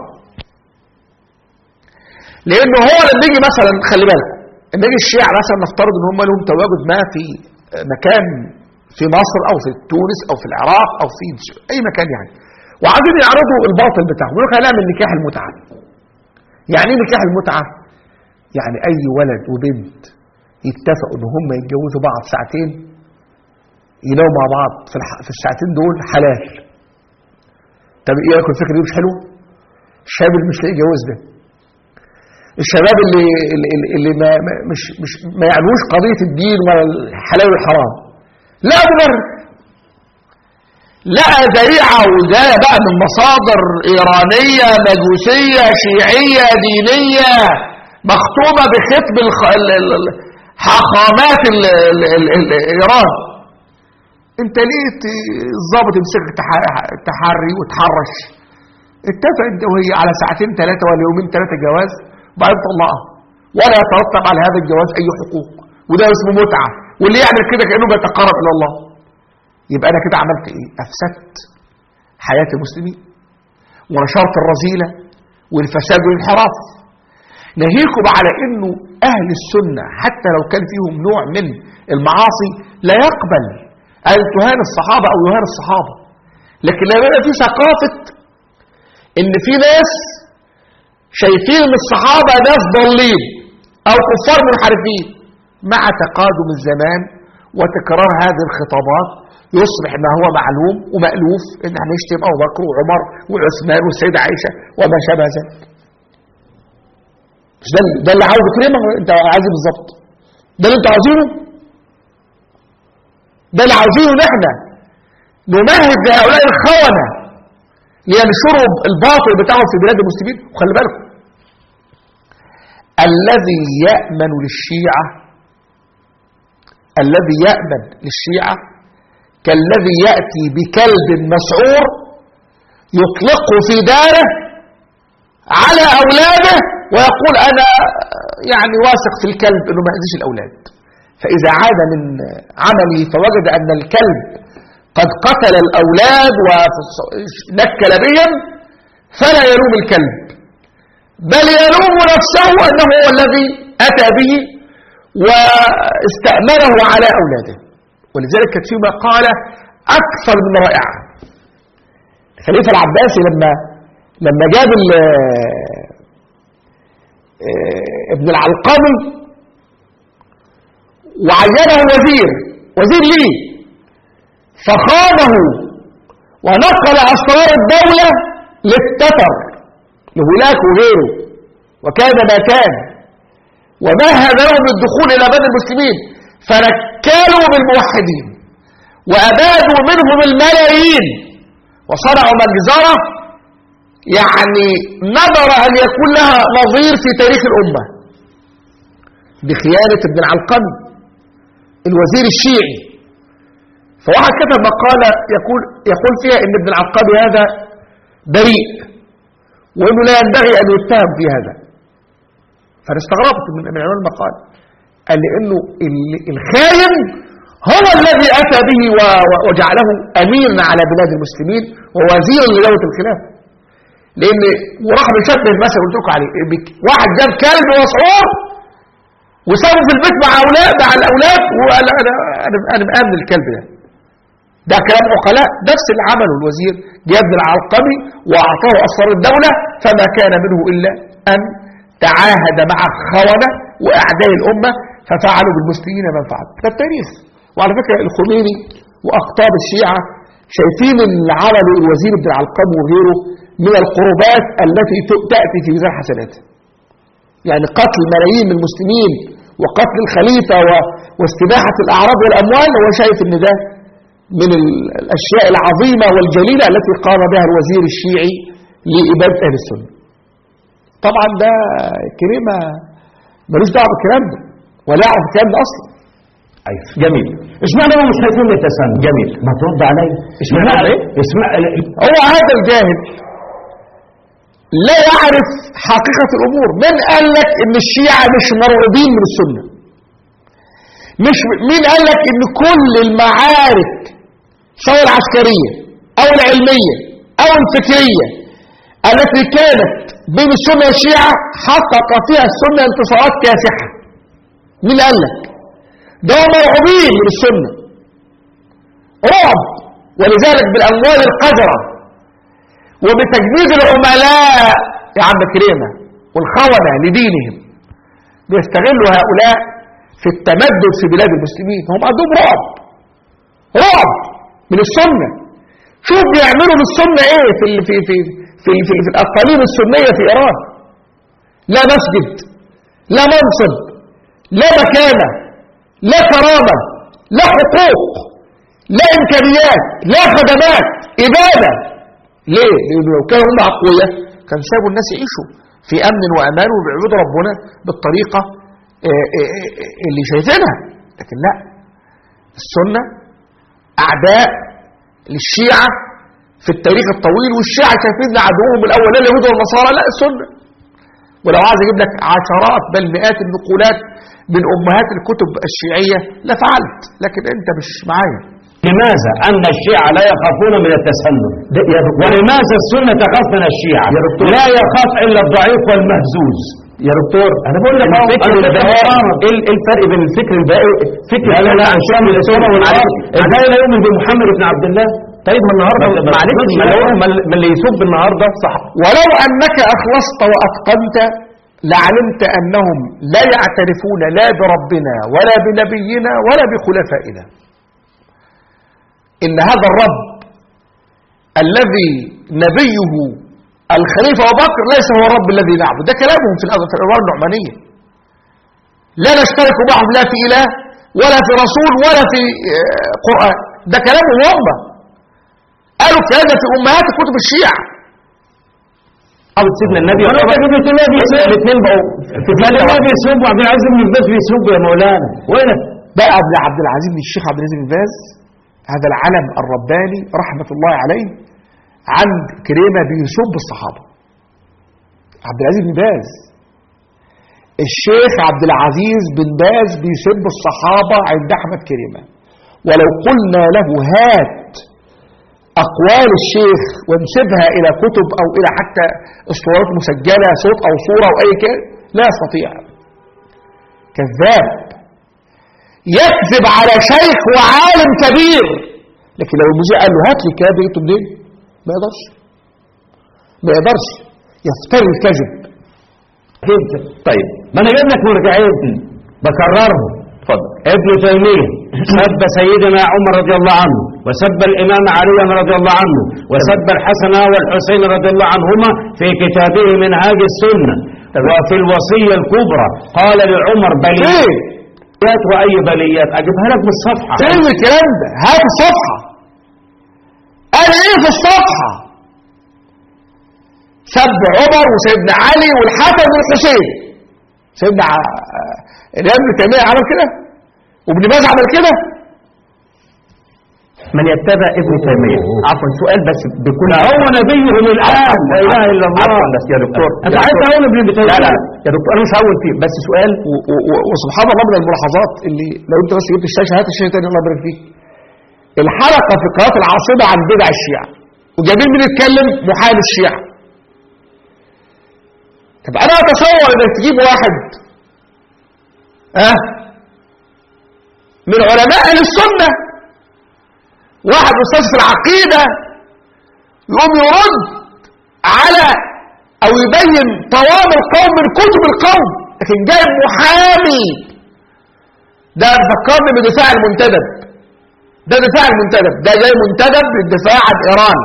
لأنه هو لما يجي مثلا خلي بالك لما يجي الشيعة مثلا نفترض ان هم لهم تواجد ما في مكان في مصر أو في تونس أو في العراق أو في أي مكان يعني وعايزين يعرضوا الباطل بتاعهم يقول لك هنعمل نكاح المتعة يعني ايه نكاح المتعة؟ يعني أي ولد وبنت يتفقوا إن هم يتجوزوا بعض ساعتين يلاقوا مع بعض في, الح... في الساعتين دول حلال. طب إيه رأيكم الفكرة دي مش حلوة؟ الشباب اللي مش لاقي جواز ده. الشباب اللي اللي, اللي ما ما- مش مش ما يعنوش قضية الدين ولا الحلال والحرام. لا مبرر. لقى ذريعة وده بقى من مصادر إيرانية مجوسية شيعية دينية مختومة بختم الخ... ال... ال... ال- حاخامات ال... ال... ال... ال... إيران انت ليه ت- الضابط يمسكك تح- تحري وتحرش اتفق انت وهي على ساعتين ثلاثة ولا يومين ثلاثة جواز وبعدين طلقها ولا يترتب على هذا الجواز أي حقوق وده اسمه متعة واللي يعمل كده كأنه بيتقرب إلى الله يبقى أنا كده عملت إيه؟ أفسدت حياة المسلمين ونشرت الرذيلة والفساد والانحراف ناهيكم على انه اهل السنة حتى لو كان فيهم نوع من المعاصي لا يقبل ان تهان الصحابة او يهان الصحابة لكن لما يبقى في ثقافة ان في ناس شايفين ان الصحابة ناس ضالين او كفار منحرفين مع تقادم الزمان وتكرار هذه الخطابات يصبح ما هو معلوم ومألوف ان احنا نشتم ابو بكر وعمر وعثمان والسيدة عائشة وما شابه ذلك مش ده ده اللي عاوز كريمه انت عايزه بالظبط ده اللي انت عاوزينه ده اللي عاوزينه نحن نمهد لهؤلاء الخونة لينشروا الباطل بتاعهم في بلاد المسلمين وخلي بالكم الذي يأمن للشيعة الذي يأمن للشيعة كالذي يأتي بكلب مسعور يطلقه في داره على أولاده ويقول أنا يعني واثق في الكلب أنه ما يأذيش الأولاد فإذا عاد من عمله فوجد أن الكلب قد قتل الأولاد ونكل بهم فلا يلوم الكلب بل يلوم نفسه أنه هو الذي أتى به واستأمره على أولاده ولذلك كانت في مقالة أكثر من رائعة الخليفة العباسي لما لما جاب ابن العلقمي وعينه وزير وزير ليه فخانه ونقل أسرار الدولة للتتر لهولاك وغيره وكان ما كان ومهد لهم الدخول إلى بلد المسلمين فنكلوا بالموحدين وأبادوا منهم الملايين وصنعوا مجزرة يعني نظر أن يكون لها نظير في تاريخ الأمة بخيانة ابن العلقمي الوزير الشيعي فواحد كتب مقالة يقول, يقول فيها ان ابن العلقمي هذا بريء وانه لا ينبغي ان يتهم في هذا فانا استغربت من من عنوان المقال قال لي انه الخاين هو الذي اتى به وجعله اميرا على بلاد المسلمين ووزيرا لدوله الخلافه لان وراح بيشبه المثل قلت لكم عليه واحد جاب كلب مسعور وسابه في البيت مع اولاد مع الاولاد وقال انا انا انا مامن الكلب ده ده كلام عقلاء نفس اللي عمله الوزير جاب العلقمي واعطاه اسرار الدوله فما كان منه الا ان تعاهد مع الخونه واعداء الامه ففعلوا بالمسلمين ما فعلوا ده التاريخ وعلى فكره الخميني وأقطاب الشيعة شايفين اللي عمله الوزير ابن العلقم وغيره من القربات التي ت- تأتي في ميزان حسناته يعني قتل ملايين من المسلمين وقتل الخليفة و- واستباحة الأعراض والأموال هو شايف أن ده من ال- الأشياء العظيمة والجليلة التي قام بها الوزير الشيعي لإبادة أهل السنة طبعا ده كريمة ملوش دعوة بالكلام ده ولا يعرف الكلام ده أصلا أيوة. جميل اشمعنى هو مش خايفين من التسنن جميل ما ترد علي اشمعنى لا، عليه؟ اسمع هو هذا الجاهل لا يعرف حقيقة الأمور من قال لك إن الشيعة مش مرعوبين من السنة مش مين قال لك إن كل المعارك سواء العسكرية أو العلمية أو الفكرية التي كانت بين السنة والشيعة حقق فيها السنة انتصارات كاسحة مين قال لك ده هم مرعوبين من السنة رعب ولذلك بالأموال القذرة وبتجنيد العملاء يا عم كريمة والخونة لدينهم بيستغلوا هؤلاء في التمدد في بلاد المسلمين هم عندهم رعب رعب من السنة شوف بيعملوا للسنة ايه في ال في في في, في, في الأقاليم السنية في إيران لا مسجد لا منصب لا مكانة لا كرامة لا حقوق لا إمكانيات لا خدمات إبادة ليه؟ لأنه لو كانوا هم أقوياء كان سابوا الناس يعيشوا في أمن وأمان وبيعبدوا ربنا بالطريقة آه، آه، آه، اللي شايفينها لكن لا السنة أعداء للشيعة في التاريخ الطويل والشيعة شايفين عدوهم الأول لا اليهود والنصارى لا السنة ولو عايز أجيب لك عشرات بل مئات النقولات من أمهات الكتب الشيعية لفعلت لكن أنت مش معايا لماذا أن الشيعة لا يخافون من التسنن ده- يا دكتور ولماذا السنة تخاف من الشيعة يا دكتور. لا يخاف إلا الضعيف والمهزوز يا دكتور انا بقول لك أهو، الفكر أنا البائع بتعارض. ايه إيه الفرق بين الفكر البائع فكر لا لا لا عن شام السنة السماء والأرض معلش. الباقي لا يؤمن بمحمد بن عبد الله طيب ما النهارده ما- ما- معلش ما- ما اللي هو- ما اللي- ما اللي يسب النهارده صح ولو أنك أخلصت وأتقنت لعلمت أنهم لا يعترفون لا بربنا ولا بنبينا ولا بخلفائنا إن هذا الرب الذي نبيه الخليفة أبو بكر ليس هو الرب الذي نعبد ده كلامهم في الأذ- في الأنوار النعمانية لا نشترك معهم لا في إله ولا في رسول ولا في آه، قرآن ده كلامهم هم قالوا الكلام ده في أمهات كتب الشيعة او سيدنا النبي ولو كان في النبي الاثنين بقوا في كان فترة النبي يسب وعبد العزيز بن باز بيسب يا مولانا وينك بقى عبد عبد العزيز بن الشيخ عبد العزيز بن باز هذا العلم الرباني رحمة الله عليه عند كريمة بيسب الصحابة عبد العزيز بن باز الشيخ عبد العزيز بن باز بيسب الصحابة عند أحمد كريمة ولو قلنا له هات أقوال الشيخ وانسبها إلى كتب أو إلى حتى اسطوانات مسجلة صوت أو صورة أو أي كلام لا يستطيع كذاب يكذب على شيخ وعالم كبير لكن لو المذيع قال له هات لي الكلام ده جبته منين ما يقدرش ما يقدرش يفتري الكذب جدا طيب ما انا جايب لك مرجعين بكررهم اتفضل ابن تيمية سب سيدنا عمر رضي الله عنه وسب الإمام علي رضي الله عنه وسب الحسن والحسين رضي الله عنهما في كتابه منهاج السنة وفي الوصية الكبرى قال لعمر بليات فين وأي بليات أجيبها لك بالصفحة فين الكلام ده هات الصفحة قال ايه في الصفحة سب عمر وسيدنا علي والحسن والحسين سيدنا ع- الإمام ابن تيمية عمل كده وابن باز عمل كده من يتبع ابن تيمية عفوا سؤال بس بكل هو نبيهم الآن لا إله إلا الله عفوا بس يا دكتور أنت يا عايز دكتور. تقول ابن تيمية لا لا يا دكتور انا مش هقول فيه بس سؤال و- و- و- وسبحان الله من الملاحظات اللي لو انت بس جبت الشاشه هات الشاشه تاني الله يبارك فيك الحلقه في قناه العاصمه عن بدع الشيعه وجايبين مين يتكلم محامي الشيعه طب انا اتصور انك تجيب واحد ها من علماء اهل السنه واحد استاذ في العقيده يقوم يرد على او يبين طوام القوم من كتب القوم لكن جايب محامي ده فكرني بدفاع المنتدب ده دفاع المنتدب ده جاي منتدب للدفاع عن إيران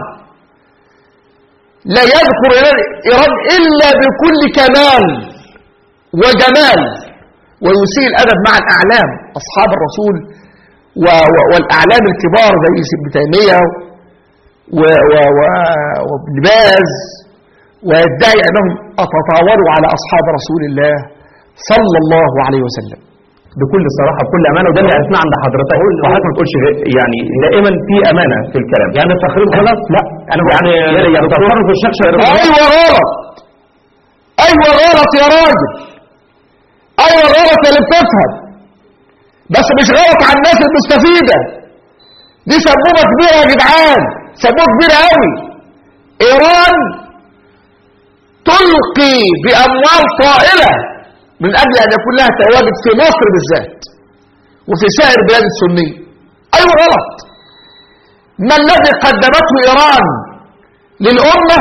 لا يذكر إيران إلا بكل كمال وجمال ويسيء الأدب مع الأعلام أصحاب الرسول و و والأعلام الكبار زي ابن تيمية و- و- و- وابن باز ويدعي أنهم أتطاولوا على أصحاب رسول الله صلى الله عليه وسلم بكل صراحه بكل امانه وده اللي عرفناه عند حضرتك وحضرتك ما تقولش غير- يعني دائما في امانه في الكلام يعني التخريب غلط لا انا يعني يعني تصرف الشيخ شريف أيوة غلط أيوة غلط يا راجل أيوة غلط يا اللي بتفهم بس مش غلط على الناس المستفيدة دي سبوبة كبيرة يا جدعان سبوبة كبيرة قوي إيران تلقي بأموال طائلة من أجل أن يكون لها تواجد في مصر بالذات وفي سائر البلاد السنية أيوة غلط ما الذي قدمته إيران للأمة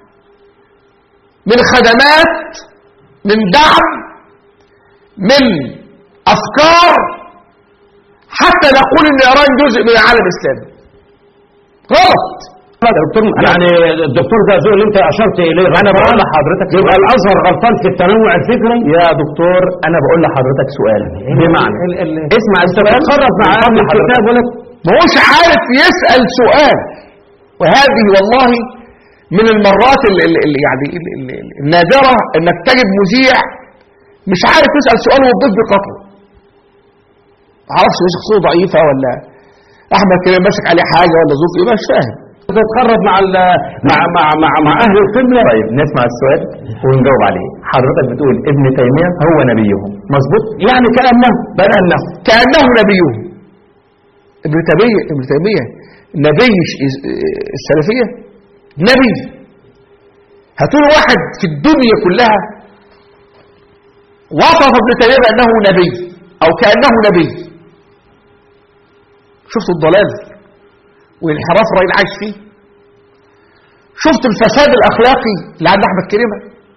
من خدمات من دعم من أفكار حتى نقول إن إيران جزء من العالم الإسلامي غلط يا دكتور يعني الدكتور زازو اللي انت اشرت اليه انا بقول لحضرتك يبقى الازهر غلطان في التنوع الفكري يا دكتور انا بقول لحضرتك سؤال بمعنى ال- ال- اسمع انت السؤال بتخرج مع اهل من فضل الكتاب حضرتك. ولا ما هوش عارف يسأل سؤال وهذه والله من المرات ال ال ال يعني ال ال ال النادرة انك تجد مذيع مش عارف يسأل سؤال وتضيف بقطعه معرفش هي شخصيته ضعيفة ولا احمد كده ماسك عليه حاجة ولا ظروف ايه مش فاهم تتخرج مع ال- مع مع مع, مع اهل القبله طيب نسمع السؤال ونجاوب عليه حضرتك بتقول ابن تيمية هو نبيهم مظبوط يعني كانه بل انه كأنه نبيهم ابن تيمية ابن تيمية نبي ش- السلفية نبي هاتوا واحد في الدنيا كلها وصف ابن تيمية بأنه نبي أو كأنه نبي شفتوا الضلال والانحراف الراجل عايش فيه شفت الفساد الأخلاقي اللي عند أحمد كريمة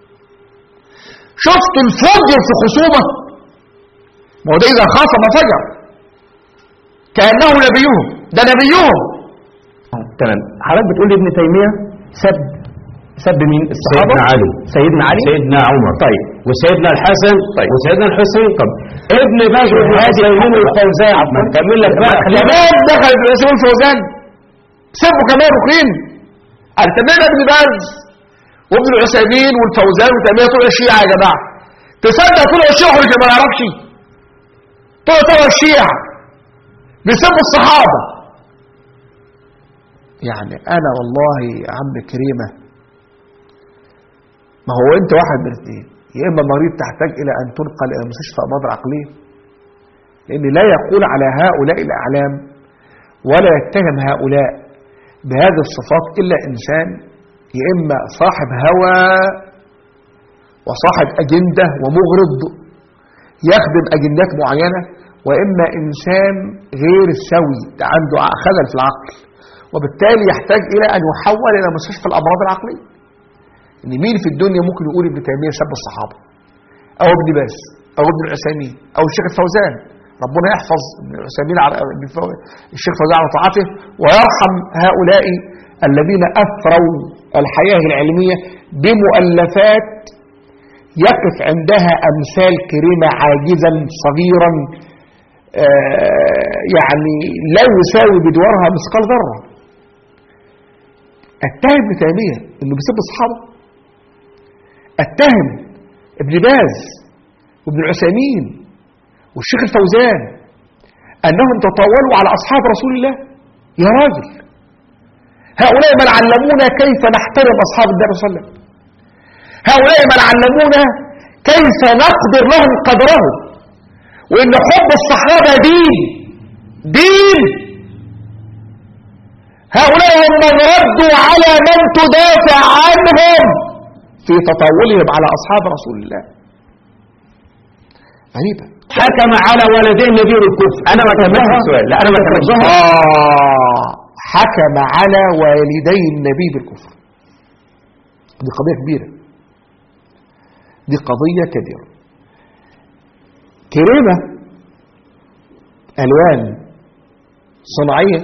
شفت الفجر في خصومة ما هو ده إذا خاصم فجر كأنه نبيهم ده نبيهم آه، تمام حضرتك بتقول ابن تيمية سب سب مين الصحابة سيدنا علي سيدنا علي سيدنا عمر طيب وسيدنا الحسن طيب. وسيدنا الحسين طب ابن باز هذه والحسين الحلقة- والفوزان ما كمل لك بقى كمان دخل ابن اسمه الفوزان سبوا كمان ركنين قال تمام ابن باز وابن العثيمين والفوزان وتيميه طلع الشيعة يا جماعة تصدق طلع الشيعة ولا ما يعرفش طلع طلع الشيعة بيسبوا الصحابة يعني انا والله يا عم كريمة ما هو انت واحد من الاثنين يا اما مريض تحتاج الى ان تنقل الى مستشفى امراض عقليه لأن لا يقول على هؤلاء الأعلام ولا يتهم هؤلاء بهذه الصفات إلا إنسان يا إما صاحب هوى وصاحب أجندة ومغرض يخدم أجندات معينة وإما إنسان غير سوي عنده خلل في العقل وبالتالي يحتاج إلى أن يحول إلى مستشفى الأمراض العقلية إن مين في الدنيا ممكن يقول ابن تيمية سب الصحابة أو ابن باز أو ابن العثيمين أو الشيخ الفوزان ربنا يحفظ ابن العثيمين على ابن الفو- الشيخ الفوزان على طاعته ويرحم هؤلاء الذين أثروا الحياة العلمية بمؤلفات يقف عندها أمثال كريمة عاجزا صغيرا آه، يعني لا يساوي بدورها مثقال ذرة اتهم ابن تيمية انه بيسب الصحابة اتهم ابن باز وابن العثيمين والشيخ الفوزان انهم تطاولوا على اصحاب رسول الله يا راجل هؤلاء من علمونا كيف نحترم اصحاب النبي صلى الله عليه وسلم هؤلاء من علمونا كيف نقدر لهم قدرهم وان حب الصحابه دين دين هؤلاء هم من ردوا على من تدافع عنهم في تطاولهم على اصحاب رسول الله غريبه حكم على والدين نبي الكفر انا ما كملتش السؤال لا انا ما كملتش آه حكم على والدي النبي بالكفر دي قضية كبيرة دي قضية كبيرة كريمة ألوان صناعية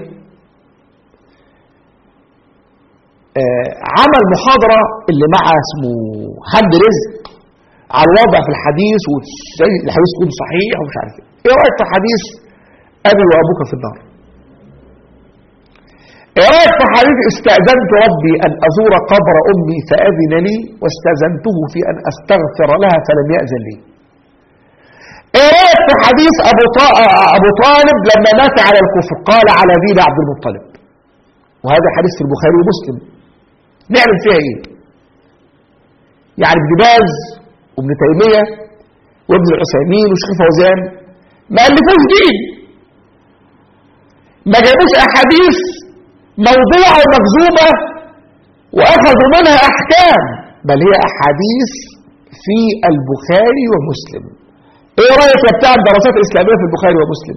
آه، عمل محاضرة اللي مع اسمه حد رزق على الوضع في الحديث وازاي الحديث يكون صحيح ومش عارف ايه ايه رايك في حديث ابي وابوك في النار ايه رايك في حديث استاذنت ربي ان ازور قبر امي فاذن لي واستاذنته في ان استغفر لها فلم ياذن لي ايه رايك في حديث ابو طا- ابو طالب لما مات على الكفر قال على دين عبد المطلب وهذا حديث في البخاري ومسلم نعمل فيها ايه يعني ابن باز وابن تيميه وابن العثيمين وشيخ فوزان ما الفوش دين ما جابوش احاديث موضوعه ومكذوبه واخذوا منها احكام بل هي احاديث في البخاري ومسلم ايه رايك يا بتاع الدراسات الاسلاميه في البخاري ومسلم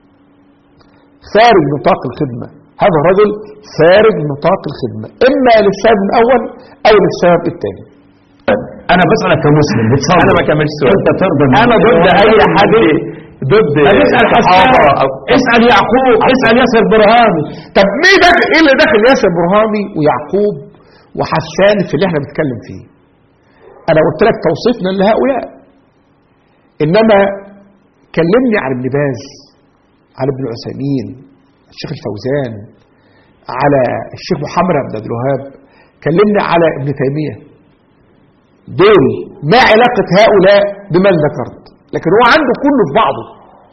خارج نطاق الخدمه هذا الرجل خارج نطاق الخدمه اما للسبب الاول او للسبب الثاني انا بسالك كمسلم بتصلي انا ما كملتش سؤال انت ترضى انا ضد اي حد ضد طب اسال حسان الصحابة أو- اسال يعقوب اسال ياسر برهامي طب مين داخل ايه اللي داخل ياسر برهامي ويعقوب وحسان في اللي احنا بنتكلم فيه انا قلت لك توصيفنا لهؤلاء انما كلمني عن ابن باز على ابن عثيمين الشيخ الفوزان على الشيخ محمد بن عبد الوهاب كلمني على ابن تيميه دول ما علاقه هؤلاء بمن ذكرت لكن هو عنده كله في بعضه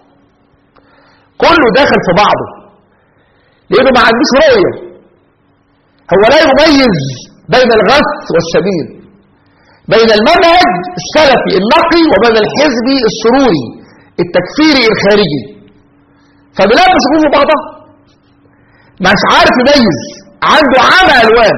كله داخل في بعضه لانه ما عندوش رؤيه هو لا يميز بين الغث والسبيل بين المنهج السلفي النقي وبين الحزبي السروري التكفيري الخارجي فبيلبس في بعضها مش عارف يميز عنده عمى الوان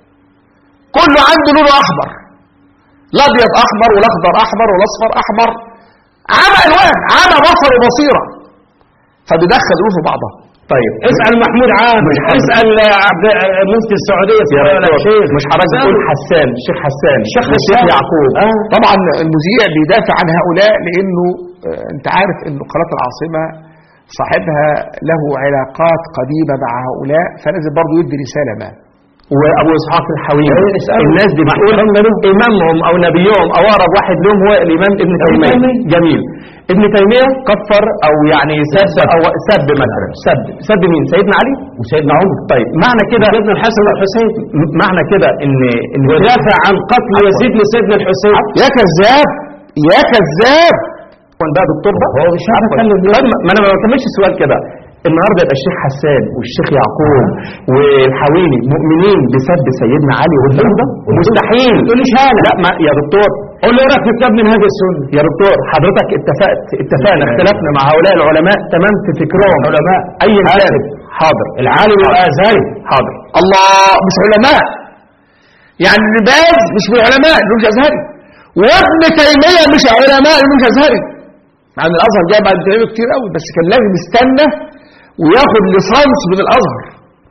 كله عنده لونه احمر الابيض احمر والاخضر احمر والاصفر احمر عمى الوان عمى بصر وبصيره فبيدخل لونه في بعضها طيب اسال محمود عامر اسال عبد مفتي السعوديه يا ولا دكتور شيخ مش حضرتك تقول حسان الشيخ حسان الشيخ والشيخ حسان. يعقوب آه. طبعا المذيع بيدافع عن هؤلاء لانه آه، انت عارف ان قناه العاصمه صاحبها له علاقات قديمه مع هؤلاء فلازم برضه يدي رساله ما وابو اسحاق الحويني إيه، اسأله. الناس دي بتقول امامهم او نبيهم او اقرب واحد لهم هو الامام ابن تيميه تيمية. جميل ابن تيميه كفر او يعني سب او سب مثلا سب سب مين سيدنا علي وسيدنا عمر طيب معنى كده سيدنا الحسن والحسين م- معنى كده ان ان ودافع عن قتل يزيد لسيدنا الحسين يا كذاب يا كذاب عفوا بقى دكتور بقى هو مش عارف عفواً. أتكلم ليه؟ طيب ما انا ما بكملش السؤال كده النهارده يبقى الشيخ حسان والشيخ يعقوب والحويني مؤمنين بسب سيدنا علي والكلام ده مستحيل تقوليش هذا لا ما يا دكتور قول له رايك في كتاب منهاج السنه يا دكتور حضرتك اتفقت اتفقنا اختلفنا مع هؤلاء العلماء تمام في فكرهم علماء. اي كان حاضر العالم الازهري حاضر الله مش علماء يعني ابن باز مش من العلماء اللي مش ازهري وابن تيميه مش علماء اللي مش ازهري مع ان الازهر جاء بعد تيميه كتير قوي بس كان لازم يستنى وياخد ليسانس من الازهر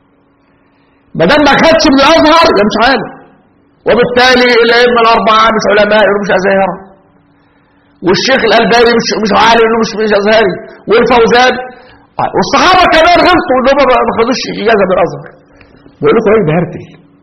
ما دام ما خدش من الازهر يبقى مش عالم وبالتالي الائمه الاربعه مش علماء اللي مش ازهر والشيخ الالباني مش مش عالم اللي مش مش ازهري والفوزان والصحابه كمان غلطوا ان هم ما خدوش اجازه من الازهر بقول لكم راجل بهرتل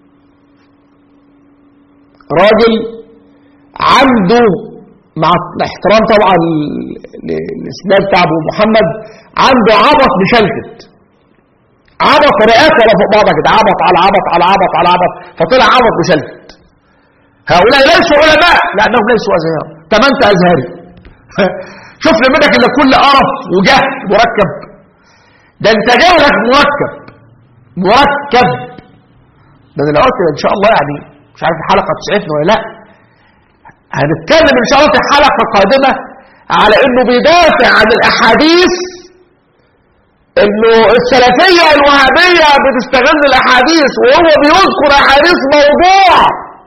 راجل عنده مع احترام طبعا ل- ل- الاسناد بتاع ابو محمد عنده عبط مشلتت عبط رئاسه ولا فوق بعضها كده عبط على عبط على عبط على عبط فطلع عبط مشلتت هؤلاء ليسوا علماء لانهم ليسوا ازهار طب انت ازهري شوف لمدك الا كل قرف وجهل مركب ده انت جاي لك مركب مركب ده انا لو قلت ان شاء الله يعني مش عارف الحلقه تسعفنا ولا لا هنتكلم ان شاء الله في حلقه قادمه على انه بيدافع عن الاحاديث انه السلفيه الوهابيه بتستغل الاحاديث وهو بيذكر احاديث موضوع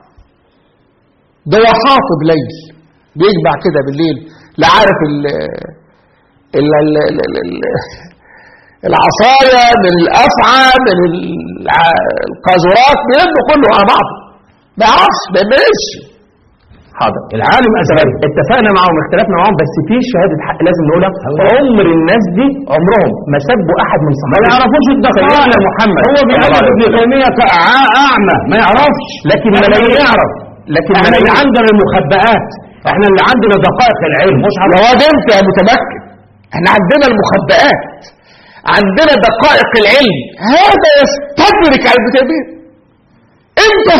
ده هو حاطب ليل بيجمع كده بالليل لا عارف ال ال ال ال ال ال العصاية من الأفعى من الع- القاذورات بيلم كله على بعضه ما يعرفش ما يمشي حاضر العالم ازهري اتفقنا معاهم اختلفنا معاهم بس في شهاده حق لازم نقولها عمر الناس دي عمرهم ما سبوا احد من ما صحابه يعرفوش الدقائق سيدنا محمد هو بيقلد ابن تيميه كأع- اعمى ما يعرفش لكن احنا اللي ملايين- يعرف لكن احنا اللي ملايين- عندنا المخبئات احنا اللي عندنا دقائق العلم مش يا واد انت يا متمكن احنا عندنا المخبئات عندنا دقائق العلم هذا يستدرك على ابن تيميه انت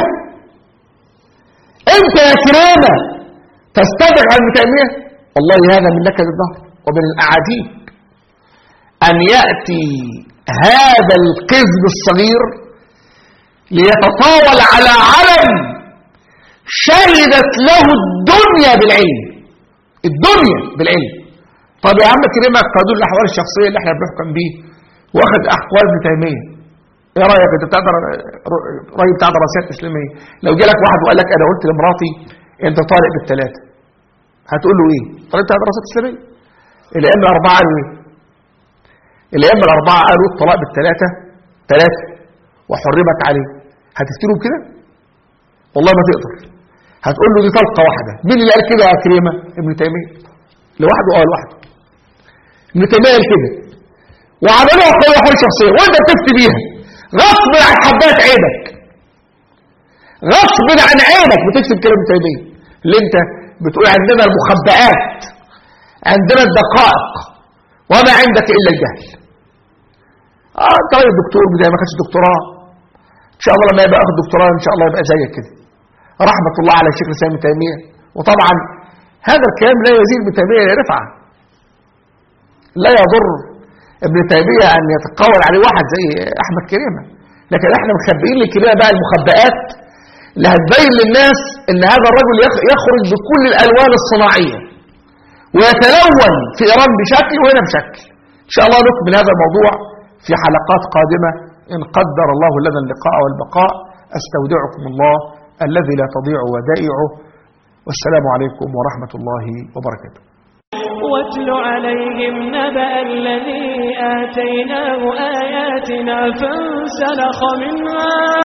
انت يا كرامه تستدرك على ابن تيميه والله هذا من نكد الظهر ومن الاعاجيب ان ياتي هذا الكذب الصغير ليتطاول على علم شهدت له الدنيا بالعلم الدنيا بالعلم طب يا عم كريمك قانون الاحوال الشخصيه اللي احنا بنحكم بيه واخد احوال ابن تيميه ايه رايك انت بتاع در- راي بتاع دراسات اسلاميه لو جالك واحد وقال لك انا قلت لمراتي انت طالق بالثلاثه هتقول له ايه طالق بتاع دراسات اسلاميه الائمه الاربعه قالوا ايه الائمه الاربعه قالوا الطلاق بالثلاثه ثلاثه وحرمت عليه هتفتروا بكده والله ما تقدر هتقول له دي طلقه واحده مين اللي قال كده يا كريمه ابن تيميه لوحده اه لوحده ابن تيميه قال كده وعملوها قوي حول شخصيه وانت بتفتي بيها غصب عن حبات عينك غصب عن عينك بتكتب كلام ابن تيميه اللي انت بتقول عندنا المخبئات عندنا الدقائق وما عندك الا الجهل اه انت راجل دكتور بدايه ما خدش دكتوراه ان شاء الله لما يبقى اخد دكتوراه ان شاء الله يبقى زيك كده رحمه الله على الشيخ الاسلام ابن تيميه وطبعا هذا الكلام لا يزيد ابن تيميه الى رفعه لا يضر ابن تيميه ان يتقول عليه واحد زي احمد كريمه لكن احنا مخبئين لكريمه بقى المخبئات اللي هتبين للناس ان هذا الرجل يخ- يخرج بكل الالوان الصناعيه ويتلون في ايران بشكل وهنا بشكل ان شاء الله نكمل هذا الموضوع في حلقات قادمه ان قدر الله لنا اللقاء والبقاء استودعكم الله الذي لا تضيع ودائعه والسلام عليكم ورحمه الله وبركاته واتل عليهم نبأ الذي آتيناه آياتنا فانسلخ منها